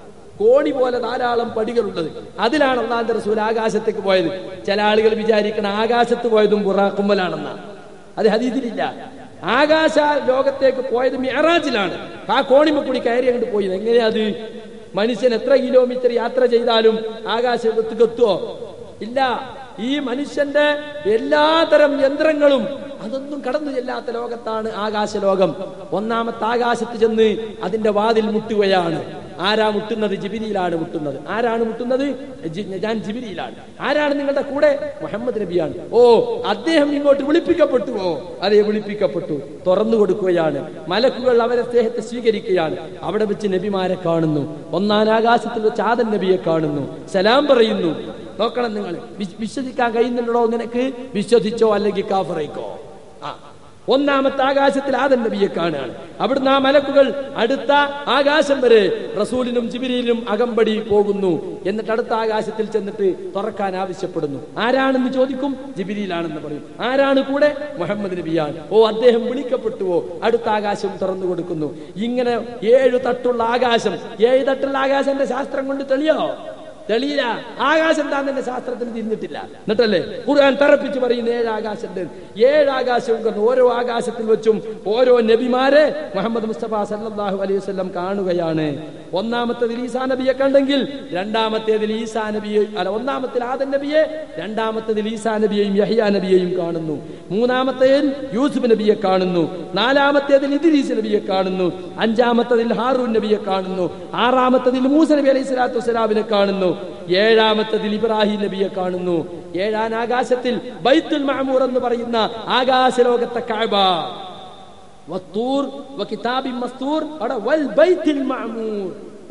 കോണി പോലെ ധാരാളം പടികളുള്ളത് അതിലാണ് അള്ളാന്റെ റസൂൽ ആകാശത്തേക്ക് പോയത് ചില ആളുകൾ വിചാരിക്കണം ആകാശത്ത് പോയതും ബുറാക്കുമ്പലാണെന്നാണ് അത് ഹദീദിലില്ല ആകാശ ലോകത്തേക്ക് പോയത് മിഹറാജിലാണ് ആ കോണിമ കൂടി കയറി അങ്ങോട്ട് പോയി എങ്ങനെയാ അത് മനുഷ്യൻ എത്ര കിലോമീറ്റർ യാത്ര ചെയ്താലും ആകാശത്തേക്ക് എത്തുവോ ഇല്ല ഈ മനുഷ്യന്റെ എല്ലാതരം യന്ത്രങ്ങളും അതൊന്നും കടന്നു ചെല്ലാത്ത ലോകത്താണ് ആകാശ ലോകം ഒന്നാമത്തെ ആകാശത്ത് ചെന്ന് അതിന്റെ വാതിൽ മുട്ടുകയാണ് ആരാ മുട്ടുന്നത് ജിബിരിയിലാണ് മുട്ടുന്നത് ആരാണ് മുട്ടുന്നത് ജി- ഞാൻ ജിബിരിയിലാണ് ആരാണ് നിങ്ങളുടെ കൂടെ മുഹമ്മദ് നബിയാണ് ഓ അദ്ദേഹം ഇങ്ങോട്ട് വിളിപ്പിക്കപ്പെട്ടുവോ അതെ വിളിപ്പിക്കപ്പെട്ടു തുറന്നു കൊടുക്കുകയാണ് മലക്കുകൾ അവരെ സ്നേഹത്തെ സ്വീകരിക്കുകയാണ് അവിടെ വെച്ച് നബിമാരെ കാണുന്നു ഒന്നാം ആകാശത്തിൽ വെച്ച് ആദൻ നബിയെ കാണുന്നു സലാം പറയുന്നു നോക്കണം നിങ്ങൾ വിശ്- വിശ്വസിക്കാൻ കഴിയുന്നുണ്ടോ നിനക്ക് വിശ്വസിച്ചോ അല്ലെങ്കിൽ കാഫറേക്കോ ആ ഒന്നാമത്തെ ആകാശത്തിൽ ആദൻ നബിയെ കാണുകയാണ് അവിടുന്ന് ആ മലക്കുകൾ അടുത്ത ആകാശം വരെ റസൂലിനും ജിബിരിയിലും അകമ്പടി പോകുന്നു എന്നിട്ട് അടുത്ത ആകാശത്തിൽ ചെന്നിട്ട് തുറക്കാൻ ആവശ്യപ്പെടുന്നു ആരാണെന്ന് ചോദിക്കും ജിബിരിയിലാണെന്ന് പറയും ആരാണ് കൂടെ മുഹമ്മദ് നബിയാണ് ഓ അദ്ദേഹം വിളിക്കപ്പെട്ടുവോ അടുത്ത ആകാശം തുറന്നു കൊടുക്കുന്നു ഇങ്ങനെ ഏഴു തട്ടുള്ള ആകാശം ഏഴ് തട്ടുള്ള ആകാശന്റെ ശാസ്ത്രം കൊണ്ട് തെളിയോ തെളിയില്ല ആകാശം താൻ തന്നെ ശാസ്ത്രത്തിന് തിരിഞ്ഞിട്ടില്ല എന്നിട്ടല്ലേ ഖുർആൻ തറപ്പിച്ച് പറയുന്ന ഏഴ് ആകാശമുണ്ട് ഏഴ് ആകാശവും കണ്ട് ഓരോ ആകാശത്തിൽ വെച്ചും ഓരോ നബിമാരെ മുഹമ്മദ് മുസ്തഫ സല്ലല്ലാഹു അലൈഹി വസല്ലം കാണുകയാണ് ഒന്നാമത്തേതിൽ ഈസാ നബിയെ കണ്ടെങ്കിൽ രണ്ടാമത്തേതിൽ ഈസാ നബിയെ അല്ല ഒന്നാമത്തിൽ ആദൻ നബിയെ രണ്ടാമത്തേതിൽ ഈസാ നബിയെയും യഹ്യാ നബിയെയും കാണുന്നു മൂന്നാമത്തേതിൽ യൂസുഫ് നബിയെ കാണുന്നു നാലാമത്തേതിൽ ഇദ്രീസ് നബിയെ കാണുന്നു അഞ്ചാമത്തതിൽ ഹാറൂൻ നബിയെ കാണുന്നു ആറാമത്തതിൽ മൂസ നബി അലൈഹി സ്വലാത്തു വസ്സലാമിനെ കാണുന്നു ഏഴാമത്തതിൽ ഇബ്രാഹിം നബിയെ കാണുന്നു ഏഴാം ആകാശത്തിൽ ബൈത്തുൽ മഅമൂർ എന്ന് പറയുന്ന ആകാശലോകത്തെ കഅബ വത്തൂർ വകിതാബിൻ മസ്തൂർ അവിടെ വൽ ബൈത്തുൽ മഅമൂർ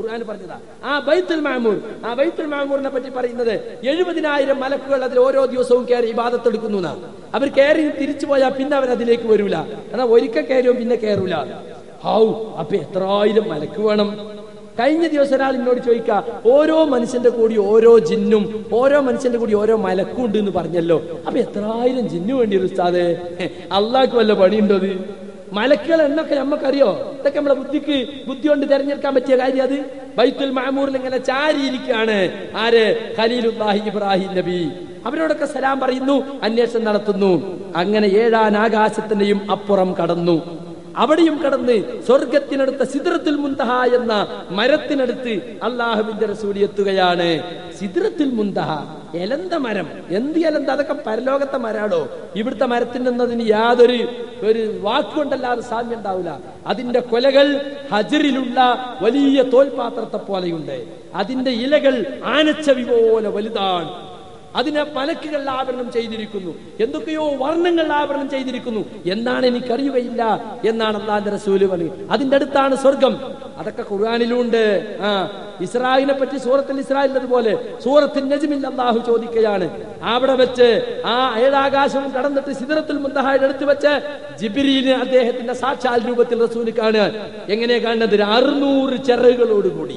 ഖുർആൻ പറഞ്ഞതാ ആ ബൈത്തുൽ മാമൂർ ആ ബൈത്തുൽ മാമൂറിനെ പറ്റി പറയുന്നത് എഴുപതിനായിരം മലക്കുകൾ അതിൽ ഓരോ ദിവസവും കയറി ഇബാദത്ത് എടുക്കുന്നു എന്നാ അവർ കയറി തിരിച്ചു പോയാൽ പിന്നെ അവർ അതിലേക്ക് വരൂല എന്നാ ഒരിക്കൽ കയറിയോ പിന്നെ കയറൂല ഹൗ അപ്പൊ എത്രായിരം മലക്ക് വേണം കഴിഞ്ഞ ദിവസം ഒരാൾ എന്നോട് ചോദിക്ക ഓരോ മനുഷ്യന്റെ കൂടി ഓരോ ജിന്നും ഓരോ മനുഷ്യന്റെ കൂടി ഓരോ മലക്കും ഉണ്ട് എന്ന് പറഞ്ഞല്ലോ അപ്പൊ എത്രായിരം ജിന്നു വേണ്ടി ഒരു ഉസ്താദേ അള്ളാഹ്ക്ക് വല്ല പണിയുണ്ടോ അത് മലക്കുകൾ എന്നൊക്കെ നമുക്കറിയോ ഇതൊക്കെ നമ്മളെ ബുദ്ധിക്ക് ബുദ്ധി കൊണ്ട് തെരഞ്ഞെടുക്കാൻ പറ്റിയ കാര്യം അത് ബൈത്തുൽ മാമൂറിൽ ഇങ്ങനെ ചാരിയിരിക്കുകയാണ് ആര് ഖലീലുല്ലാഹി ഇബ്രാഹിം നബി അവരോടൊക്കെ സലാം പറയുന്നു അന്വേഷണം നടത്തുന്നു അങ്ങനെ ഏഴാൻ ആകാശത്തിന്റെയും അപ്പുറം കടന്നു അവിടെയും കടന്ന് സ്വർഗത്തിനടുത്ത സിദ്രത്തുൽ മുന്തഹ എന്ന മരത്തിനടുത്ത് അള്ളാഹുവിന്റെ റസൂൽ എത്തുകയാണ് സിദ്രത്തുൽ മുന്തഹ എലന്ത മരം എന്ത് എലന്ത അതൊക്കെ പരലോകത്തെ മരാടോ ഇവിടുത്തെ മരത്തിനെന്നതിന് യാതൊരു ഒരു വാക്കുകൊണ്ടല്ലാതെ സാമ്യം ഉണ്ടാവില്ല അതിന്റെ കൊലകൾ ഹജറിലുള്ള വലിയ തോൽപാത്രത്തെ പോലെയുണ്ട് അതിന്റെ ഇലകൾ ആനച്ചവി പോലെ വലുതാണ് അതിനെ പലക്കുകൾ ആവരണം ചെയ്തിരിക്കുന്നു എന്തൊക്കെയോ വർണ്ണങ്ങൾ ആവരണം ചെയ്തിരിക്കുന്നു എന്നാണ് എനിക്കറിയുകയില്ല എന്നാണ് അള്ളാന്റെ റസൂല് പറയുന്നത് അതിന്റെ അടുത്താണ് സ്വർഗം അതൊക്കെ ഖുർആാനിലുണ്ട് ആ ഇസ്രായേലിനെ പറ്റി സൂറത്തിൽ ഇസ്രായേലിനതുപോലെ സൂറത്തിൽ നജ്മിൽ അള്ളാഹു ചോദിക്കുകയാണ് അവിടെ വെച്ച് ആ ഏഴാകാശവും കടന്നിട്ട് സിദറത്തുൽ മുന്തഹായുടെ അടുത്ത് വെച്ച് ജിബിരിന് അദ്ദേഹത്തിന്റെ സാക്ഷാൽ രൂപത്തിൽ റസൂല് കാണുക എങ്ങനെ കാണുന്നത് ഒരു അറുന്നൂറ് ചിറകുകളോടുകൂടി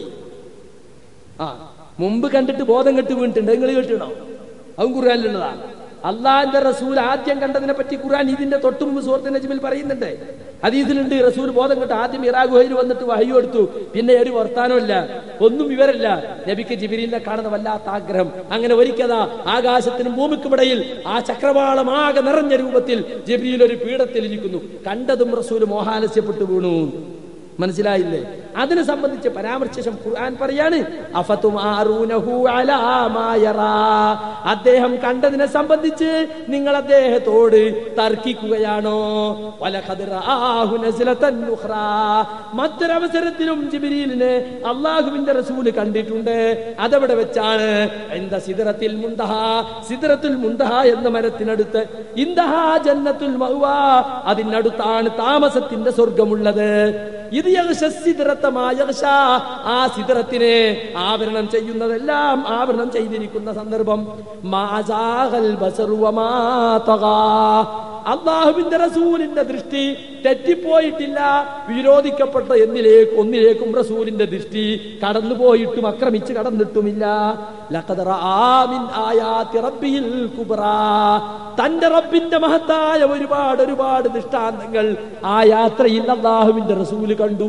ആ മുമ്പ് കണ്ടിട്ട് ബോധം കെട്ട് വീണിട്ടുണ്ട് നിങ്ങൾ കേട്ടിണോ അതും ഖുർആാനിലുള്ളതാ അള്ളാന്റെ റസൂൽ ആദ്യം കണ്ടതിനെ പറ്റി ഖുർആൻ ഇതിന്റെ തൊട്ടു മുമ്പ് സുഹൃത്ത് നജ്മിൽ പറയുന്നുണ്ട് ഹദീസിലുണ്ട് റസൂൽ ബോധം കെട്ട് ആദ്യം ഇറാഖുഹയിൽ വന്നിട്ട് വഹി എടുത്തു പിന്നെ ഒരു വർത്താനമില്ല ഒന്നും വിവരമില്ല നബിക്ക് ജിബിരിലിനെ കാണുന്ന വല്ലാത്ത ആഗ്രഹം അങ്ങനെ ഒരിക്കതാ ആകാശത്തിനും ഭൂമിക്കുമിടയിൽ ആ ചക്രവാളം ആകെ നിറഞ്ഞ രൂപത്തിൽ ജിബിരിയിൽ ഒരു പീഠത്തിൽ ഇരിക്കുന്നു കണ്ടതും റസൂൽ മോഹാലസ്യപ്പെട്ടു വീണു മനസ്സിലായില്ലേ അതിനെ സംബന്ധിച്ച് പരാമർശം ഖുർആൻ പറയാണ് അഫതുമാറൂനഹു അലാ മാ യറാ. അദ്ദേഹം കണ്ടതിനെ സംബന്ധിച്ച് നിങ്ങൾ അദ്ദേഹത്തോട് തർക്കിക്കുകയാണോ വലഖദ് റആഹു നസ്ലതൻ ഉഖ്റാ. മറ്റൊരവസരത്തിലും ജിബ്രീലിനെ അള്ളാഹുവിന്റെ റസൂല് കണ്ടിട്ടുണ്ട് അതെവിടെ വെച്ചാണ് എന്താ സിദറത്തിൽ മുന്തഹ സിദറത്തുൽ മുന്തഹ എന്ന മരത്തിനടുത്ത് ഇന്ദഹ ജന്നത്തുൽ മഅ്വാ അതിനടുത്താണ് താമസത്തിന്റെ സ്വർഗമുള്ളത് ഇത് യഗ്ഷ സിദ്റത്തമാ യഗ്ഷ. ആ സിദ്റത്തിനെ ആവരണം ചെയ്യുന്നതെല്ലാം ആവരണം ചെയ്തിരിക്കുന്ന സന്ദർഭം മാസാഹൽ ബസറു വമാ തഗാ. അള്ളാഹുവിന്റെ റസൂലിന്റെ ദൃഷ്ടി തെറ്റിപ്പോയിട്ടില്ല വിരോധിക്കപ്പെട്ട എന്നിലേക്ക് ഒന്നിലേക്കും റസൂലിന്റെ ദൃഷ്ടി കടന്നുപോയിട്ടും ആക്രമിച്ച് കടന്നിട്ടുമില്ല ലഖദ് റആ മിൻ ആയാതി റബ്ബിൽ കുബ്രാ. തന്റെ റബ്ബിന്റെ മഹത്തായ ഒരുപാട് ഒരുപാട് ദൃഷ്ടാന്തങ്ങൾ ആ യാത്രയിൽ അള്ളാഹുവിന്റെ റസൂല് കണ്ടു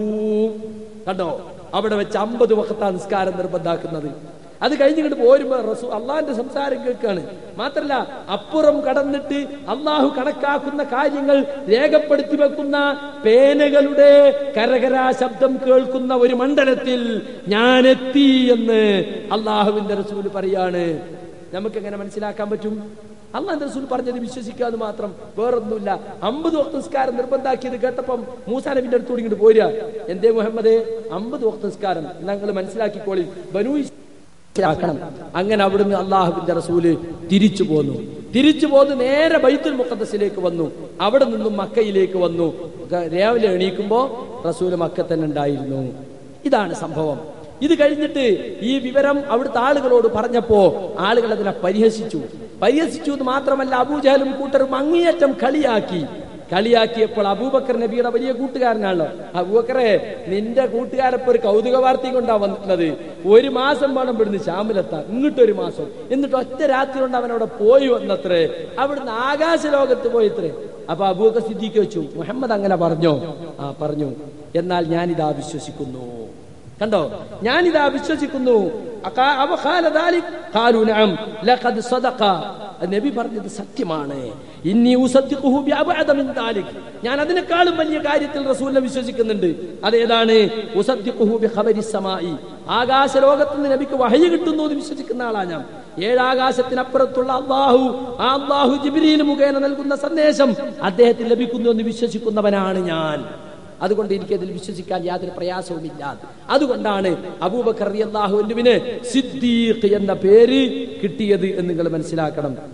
കണ്ടോ അവിടെ വെച്ച് അമ്പത് വക്കത്താ നിസ്കാരം നിർബന്ധാക്കുന്നത് അത് കഴിഞ്ഞിട്ട് പോരുമ്പോ റസൂ അള്ളാഹിന്റെ സംസാരം കേൾക്കാണ് മാത്രല്ല അപ്പുറം കടന്നിട്ട് അള്ളാഹു കണക്കാക്കുന്ന കാര്യങ്ങൾ രേഖപ്പെടുത്തി വെക്കുന്ന പേനകളുടെ കരകരാ ശബ്ദം കേൾക്കുന്ന ഒരു മണ്ഡലത്തിൽ ഞാൻ എത്തി എന്ന് അള്ളാഹുവിന്റെ റസൂല് പറയാണ് നമുക്ക് എങ്ങനെ മനസ്സിലാക്കാൻ പറ്റും അള്ളാഹ് റസൂൽ പറഞ്ഞത് വിശ്വസിക്കാതെ മാത്രം വേറൊന്നുമില്ല അമ്പത് വക്ത നിസ്കാരം നിർബന്ധാക്കിയത് കേട്ടപ്പം മൂസാ നബിന്റെ അടുത്തോട് ഇങ്ങോട്ട് പോരുക എന്തേ മുഹമ്മദേ അമ്പത് വക്ത നിസ്കാരം ഞങ്ങൾ മനസ്സിലാക്കിക്കോളി ബനൂ മനസ്സിലാക്കണം അങ്ങനെ അവിടുന്ന് അള്ളാഹുവിന്റെ റസൂല് തിരിച്ചു പോന്നു തിരിച്ചു പോന്ന് നേരെ ബൈത്തുൽ മുഖദ്സിലേക്ക് വന്നു അവിടെ നിന്നും മക്കയിലേക്ക് വന്നു രാവിലെ എണീക്കുമ്പോ റസൂല് മക്ക തന്നെ ഉണ്ടായിരുന്നു ഇതാണ് സംഭവം ഇത് കഴിഞ്ഞിട്ട് ഈ വിവരം അവിടുത്തെ ആളുകളോട് പറഞ്ഞപ്പോ ആളുകൾ അതിനെ പരിഹസിച്ചു പരിഹസിച്ചു എന്ന് മാത്രമല്ല അബൂജഹലും കൂട്ടരും അങ്ങേയറ്റം കളിയാക്കി കളിയാക്കിയപ്പോൾ അബൂബക്കർ നബിയുടെ വലിയ കൂട്ടുകാരനാണല്ലോ അബൂബക്കറെ നിന്റെ കൂട്ടുകാരപ്പോ ഒരു കൗതുക വാർത്തയും കൊണ്ടാ വന്നിട്ടുള്ളത് ഒരു മാസം വേണം ഇവിടുന്ന് ശാമിലെത്താൻ ഇങ്ങോട്ട് ഒരു മാസം എന്നിട്ട് ഒറ്റ രാത്രി കൊണ്ട് അവൻ അവിടെ പോയി വന്നത്രേ അവിടുന്ന് ആകാശ ലോകത്ത് പോയിത്രേ അപ്പൊ അബൂബക്കർ സിദ്ദീഖ് വെച്ചു മുഹമ്മദ് അങ്ങനെ പറഞ്ഞോ ആ പറഞ്ഞു എന്നാൽ ഞാനിതാ വിശ്വസിക്കുന്നു കണ്ടോ ഞാനിതാ വിശ്വസിക്കുന്നു അകാ- അവ ഖാല ദാലിക്? ഖാലു നഅം ലഖദ് സദഖ നബി പറഞ്ഞത് സത്യമാണ് ഇന്നി ഉസദ്ദിഖുഹു ബിഅബ്അദ മിൻ ദാലിക് ഞാൻ അതിനേക്കാളും വലിയ കാര്യത്തിൽ റസൂലിനെ വിശ്വസിക്കുന്നുണ്ട് അതേതാണ് ഉസദ്ദിഖുഹു ബിഖബരി സമായി ആകാശ ലോകത്ത് നിന്ന് നബിക്ക് വഹയി കിട്ടുന്നു എന്ന് വിശ്വസിക്കുന്ന ആളാ ഞാൻ ഏഴാകാശത്തിനപ്പുറത്തുള്ള അള്ളാഹു ആ അള്ളാഹു ജിബ്രീൽ മുഖേന നൽകുന്ന സന്ദേശം അദ്ദേഹത്തിന് ലഭിക്കുന്നു എന്ന് വിശ്വസിക്കുന്നവനാണ് ഞാൻ അതുകൊണ്ട് എനിക്ക് അതിൽ വിശ്വസിക്കാൻ യാതൊരു പ്രയാസവുമില്ല അതുകൊണ്ടാണ് അബൂബക്കർ അള്ളാഹുവിന് സിദ്ദീഖ് എന്ന പേര് കിട്ടിയത് എന്ന് നിങ്ങൾ മനസ്സിലാക്കണം അപ്പൊ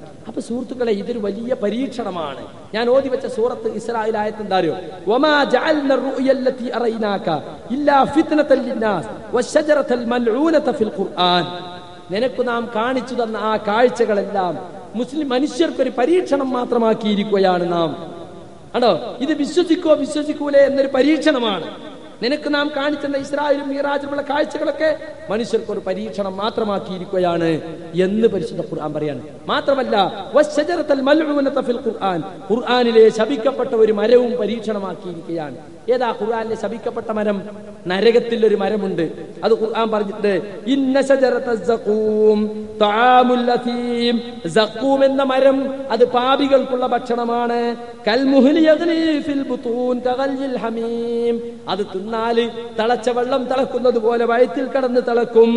അപ്പൊ സുഹൃത്തുക്കളെ ഇതൊരു വലിയ പരീക്ഷണമാണ് ഞാൻ ഓതി വെച്ച സൂറത്ത് ഇസ്രായേൽ ആയത്ത് എന്താ അറിയോ വമാ ജഅൽന റുഅയല്ലതി അറൈനാക ഇല്ലാ ഫിത്നതൽ ലിന്നാസ് വശജറതൽ മൽഊനത ഫിൽ ഖുർആൻ നിനക്ക് നാം കാണിച്ചു തന്ന ആ കാഴ്ചകളെല്ലാം മുസ്ലിം മനുഷ്യർക്കൊരു പരീക്ഷണം മാത്രമാക്കിയിരിക്കുകയാണ് നാം ആണോ ഇത് വിശ്വസിക്കോ വിശ്വസിക്കൂലേ എന്നൊരു പരീക്ഷണമാണ് നിനക്ക് നാം കാണിച്ചെന്ന ഇസ്രായേലും മീറാജുമുള്ള കാഴ്ചകളൊക്കെ മനുഷ്യർക്ക് ഒരു പരീക്ഷണം മാത്രമാക്കിയിരിക്കുകയാണ് എന്ന് പരിശുദ്ധ ഖുർആൻ പറയാണ് മാത്രമല്ല വശജറത്തൽ മൽഊനത ഫിൽ ഖുർആൻ ഖുർആനിലെ ശപിക്കപ്പെട്ട ഒരു മരവും പരീക്ഷണമാക്കിയിരിക്കുകയാണ് ഏതാ ഖുർആനിലെ ശപിക്കപ്പെട്ട മരം നരകത്തിൽ ഒരു മരമുണ്ട് അത് ഖുർആൻ പറഞ്ഞിട്ട് ഇന്ന ശജറത്ത സഖൂം തആമുൽ അസീം സഖൂം എന്ന മരം അത് പാപികൾക്കുള്ള ഭക്ഷണമാണ് കൽമുഹ്ലി യഗ്ലി ഫിൽ ബുത്തൂൻ കഗൽജിൽ ഹമീം അത് തിന്നാല് തിളച്ച വെള്ളം തിളക്കുന്നത് പോലെ വയറ്റിൽ കടന്ന് തിളക്കും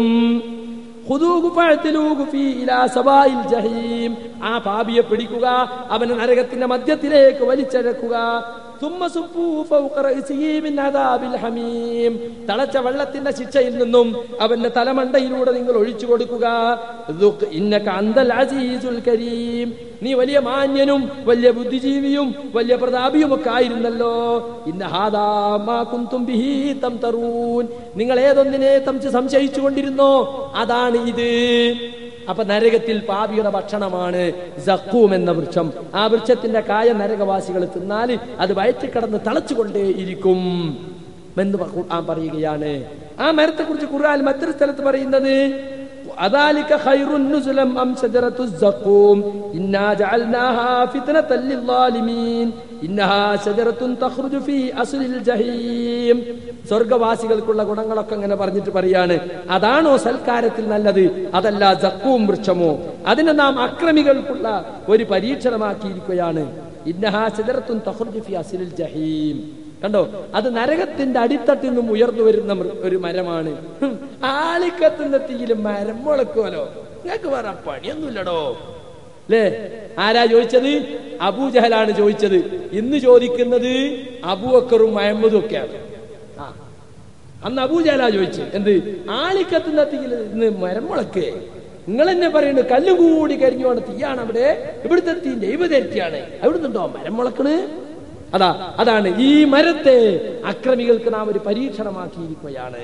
ഖുദൂഹു ഫഅ്തിലൂഹു ഫീ ഇലാ സവായിൽ ജഹീം ആ പാപിയെ പിടിക്കുക അവനെ നരകത്തിന്റെ മധ്യത്തിലേക്ക് വലിച്ചഴക്കുക ثم صبوا فوق رأسه من عذاب الحميم തളച്ച വെള്ളത്തിന്റെ ശിക്ഷയിൽ നിന്നും അവന്റെ തലമണ്ടയിലൂടെ നിങ്ങൾ ഒഴിച്ചു കൊടുക്കുക ذق إنك أنت العزيز الكريم നീ വലിയ മാന്യനും വലിയ ബുദ്ധിജീവിയും വലിയ പ്രതാപിയും ഒക്കെ ആയിരുന്നല്ലോ ഇന്ന ഹാദാ മാ കുന്തും ബിഹി തംതറൂൻ നിങ്ങൾ ഏതൊന്നിനെ തംച്ച് സംശയിച്ചു കൊണ്ടിരുന്നോ അതാണ് ഇത് അപ്പൊ നരകത്തിൽ പാപിയുടെ ഭക്ഷണമാണ് സക്കൂം എന്ന വൃക്ഷം ആ വൃക്ഷത്തിന്റെ കായ നരകവാസികൾ തിന്നാൽ അത് വയറ്റിൽ കടന്ന് തളച്ചുകൊണ്ടേ ഇരിക്കും എന്ന് ഖുർആൻ പറയുകയാണ് ആ മരത്തെ കുറിച്ച് ഖുർആൻ മറ്റൊരു സ്ഥലത്ത് പറയുന്നത് أذلك خير نزلا أم شجرة الزقوم إنا جعلناها فتنة للظالمين إنها شجرة تخرج في أصل الجحيم സ്വർഗവാസികൾക്കുള്ള ഗുണങ്ങളൊക്കെ അങ്ങനെ പറഞ്ഞിട്ട് പറയാണ് അതാണോ സൽക്കാരത്തിൽ നല്ലത് അതല്ല ജക്കൂം വൃക്ഷമോ അതിനെ നാം അക്രമികൾക്കുള്ള ഒരു പരീക്ഷണമാക്കിയിരിക്കുകയാണ് ഇന്നഹാ സിദറത്തുൻ തഖ്റുജു ഫി അസ്ലിൽ ജഹീം കണ്ടോ അത് നരകത്തിന്റെ അടിത്തട്ടിൽ നിന്നും ഉയർന്നു വരുന്ന മൃ- ഒരു മരമാണ് ഹും, ആളിക്കത്തുന്ന തീയിൽ മരം മുളക്കുമല്ലോ നിങ്ങൾക്ക് വേറെ പണിയൊന്നുമില്ലടോ അല്ലേ ആരാ ചോദിച്ചത് അബൂജഹലാണ് ചോദിച്ചത് ഇന്ന് ചോദിക്കുന്നത് അബൂഅക്കറും മഹമ്മദും ഒക്കെയാണ് ആ അന്ന് അബൂജഹലാ ചോദിച്ചു എന്ത് ആളിക്കത്തുന്ന തീയിൽ ഇന്ന് മരം മുളക്കേ നിങ്ങൾ എന്നെ പറയുന്നു കല്ല് കൂടി കരിഞ്ഞുകൊണ്ട് തീയാണ് അവിടെ ഇവിടുത്തെ തീ ദൈവതേർത്തിയാണ് എവിടുന്നുണ്ടോ മരം മുളക്കണ് അതാ അതാണ് ഈ മരത്തെ അക്രമികൾക്ക് നാം ഒരു പരീക്ഷണമാക്കിയിരിക്കുകയാണ്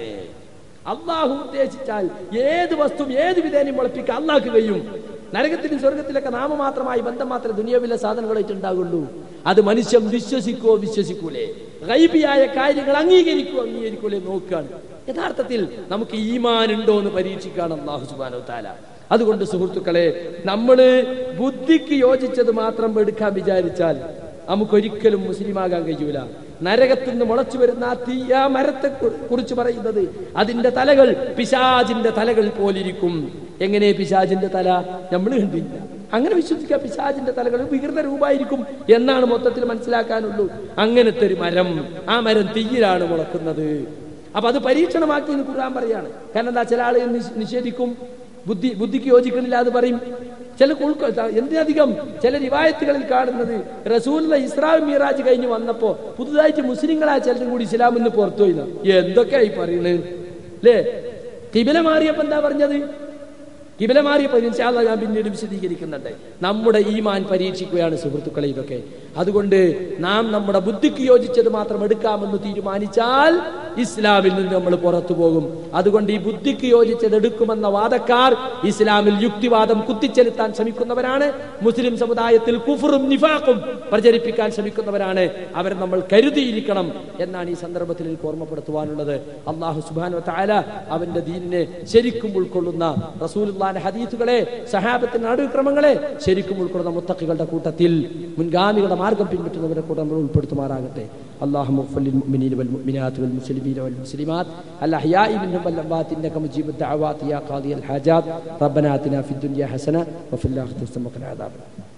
അള്ളാഹു ഉദ്ദേശിച്ചാൽ ഏത് വസ്തു ഏത് വിധേനയും മുളപ്പിക്കാൻ അള്ളാഹ്ക്ക് കഴിയും നരകത്തിലും സ്വർഗത്തിലൊക്കെ നാമമാത്രമായി ബന്ധം മാത്രമേ ദുനിയാവിലെ സാധനങ്ങളായിട്ട് ഉണ്ടാകുള്ളൂ അത് മനുഷ്യൻ വിശ്വസിക്കോ വിശ്വസിക്കൂലേ ഗൈബിയായ കാര്യങ്ങൾ അംഗീകരിക്കോ അംഗീകരിക്കൂലേ നോക്കുകയാണ് യഥാർത്ഥത്തിൽ നമുക്ക് ഈമാൻ ഉണ്ടോ എന്ന് പരീക്ഷിക്കാണ് അള്ളാഹു സുബാനോ താല അതുകൊണ്ട് സുഹൃത്തുക്കളെ നമ്മള് ബുദ്ധിക്ക് യോജിച്ചത് മാത്രം എടുക്കാൻ വിചാരിച്ചാൽ നമുക്കൊരിക്കലും മുസ്ലിമാകാൻ കഴിയൂല നരകത്തിൽ നിന്ന് മുളച്ചു വരുന്ന ആ തീ ആ മരത്തെ കു- കുറിച്ച് പറയുന്നത് അതിന്റെ തലകൾ പിശാജിന്റെ തലകൾ പോലിരിക്കും എങ്ങനെ പിശാജിന്റെ തല നമ്മൾ കണ്ടില്ല അങ്ങനെ വിശ്വസിക്കുക പിശാജിന്റെ തലകൾ വികൃത രൂപമായിരിക്കും എന്നാണ് മൊത്തത്തിൽ മനസ്സിലാക്കാനുള്ളൂ അങ്ങനത്തെ ഒരു മരം ആ മരം തീയിലാണ് മുളക്കുന്നത് അപ്പൊ അത് പരീക്ഷണമാക്കി എന്ന് ഖുർആൻ പറയാണ് കാരണം എന്താ ചില ആളുകൾ നിഷ്- നിഷേധിക്കും ബുദ്ധി ബുദ്ധിക്ക് യോജിക്കുന്നില്ല എന്ന് പറയും ചില ഉൾക്കൊ എന്തിനധികം ചില റിവായത്തുകളിൽ കാണുന്നത് റസൂലിന്റെ ഇസ്രാം മീറാജ് കഴിഞ്ഞ് വന്നപ്പോ പുതുതായിട്ട് മുസ്ലിങ്ങളായ ചിലരും കൂടി ഇസ്ലാം എന്ന് പുറത്തു പോയിന്ന് എന്തൊക്കെയായി പറയുന്നത് അല്ലേ കിബില മാറിയപ്പോ എന്താ പറഞ്ഞത് കിബില മാറിയപ്പോ ഇൻഷാല്ല ഞാൻ പിന്നീട് വിശദീകരിക്കുന്നുണ്ട് നമ്മുടെ ഈമാൻ പരീക്ഷിക്കുകയാണ് സുഹൃത്തുക്കളെ ഇതൊക്കെ അതുകൊണ്ട് നാം നമ്മുടെ ബുദ്ധിക്ക് യോജിച്ചത് മാത്രം എടുക്കാമെന്ന് തീരുമാനിച്ചാൽ ഇസ്ലാമിൽ നിന്ന് നമ്മൾ പുറത്തു പോകും അതുകൊണ്ട് ഈ ബുദ്ധിക്ക് യോജിച്ചത് എടുക്കുമെന്ന വാദക്കാർ ഇസ്ലാമിൽ യുക്തിവാദം കുത്തിച്ചെലുത്താൻ ശ്രമിക്കുന്നവരാണ് മുസ്ലിം സമുദായത്തിൽ കുഫറും നിഫാഖും പ്രചരിപ്പിക്കാൻ ശ്രമിക്കുന്നവരാണ് അവരെ നമ്മൾ കരുതിയിരിക്കണം എന്നാണ് ഈ സന്ദർഭത്തിൽ എനിക്ക് ഓർമ്മപ്പെടുത്തുവാനുള്ളത് അള്ളാഹു സുബാനു താല അവന്റെ ദീനിനെ ശരിക്കും ഉൾക്കൊള്ളുന്ന റസൂലുള്ളാന്റെ ഹദീസുകളെ സഹാബത്തിന്റെ നടുക്രമങ്ങളെ ശരിക്കും ഉൾക്കൊള്ളുന്ന മുത്തക്കികളുടെ കൂട്ടത്തിൽ മുൻഗാമികളുടെ മാർഗം പിൻപറ്റുന്നവരുടെ കൂട്ടം നമ്മൾ ഉൾപ്പെടുത്തുമാറാകട്ടെ اللهم اغفر للمؤمنين والمؤمنات والمسلمين والمسلمات الأحياء منهم والأموات إنك مجيب الدعوات يا قاضي الحاجات ربنا آتنا في الدنيا حسنة وفي الآخرة حسنة وقنا عذاب النار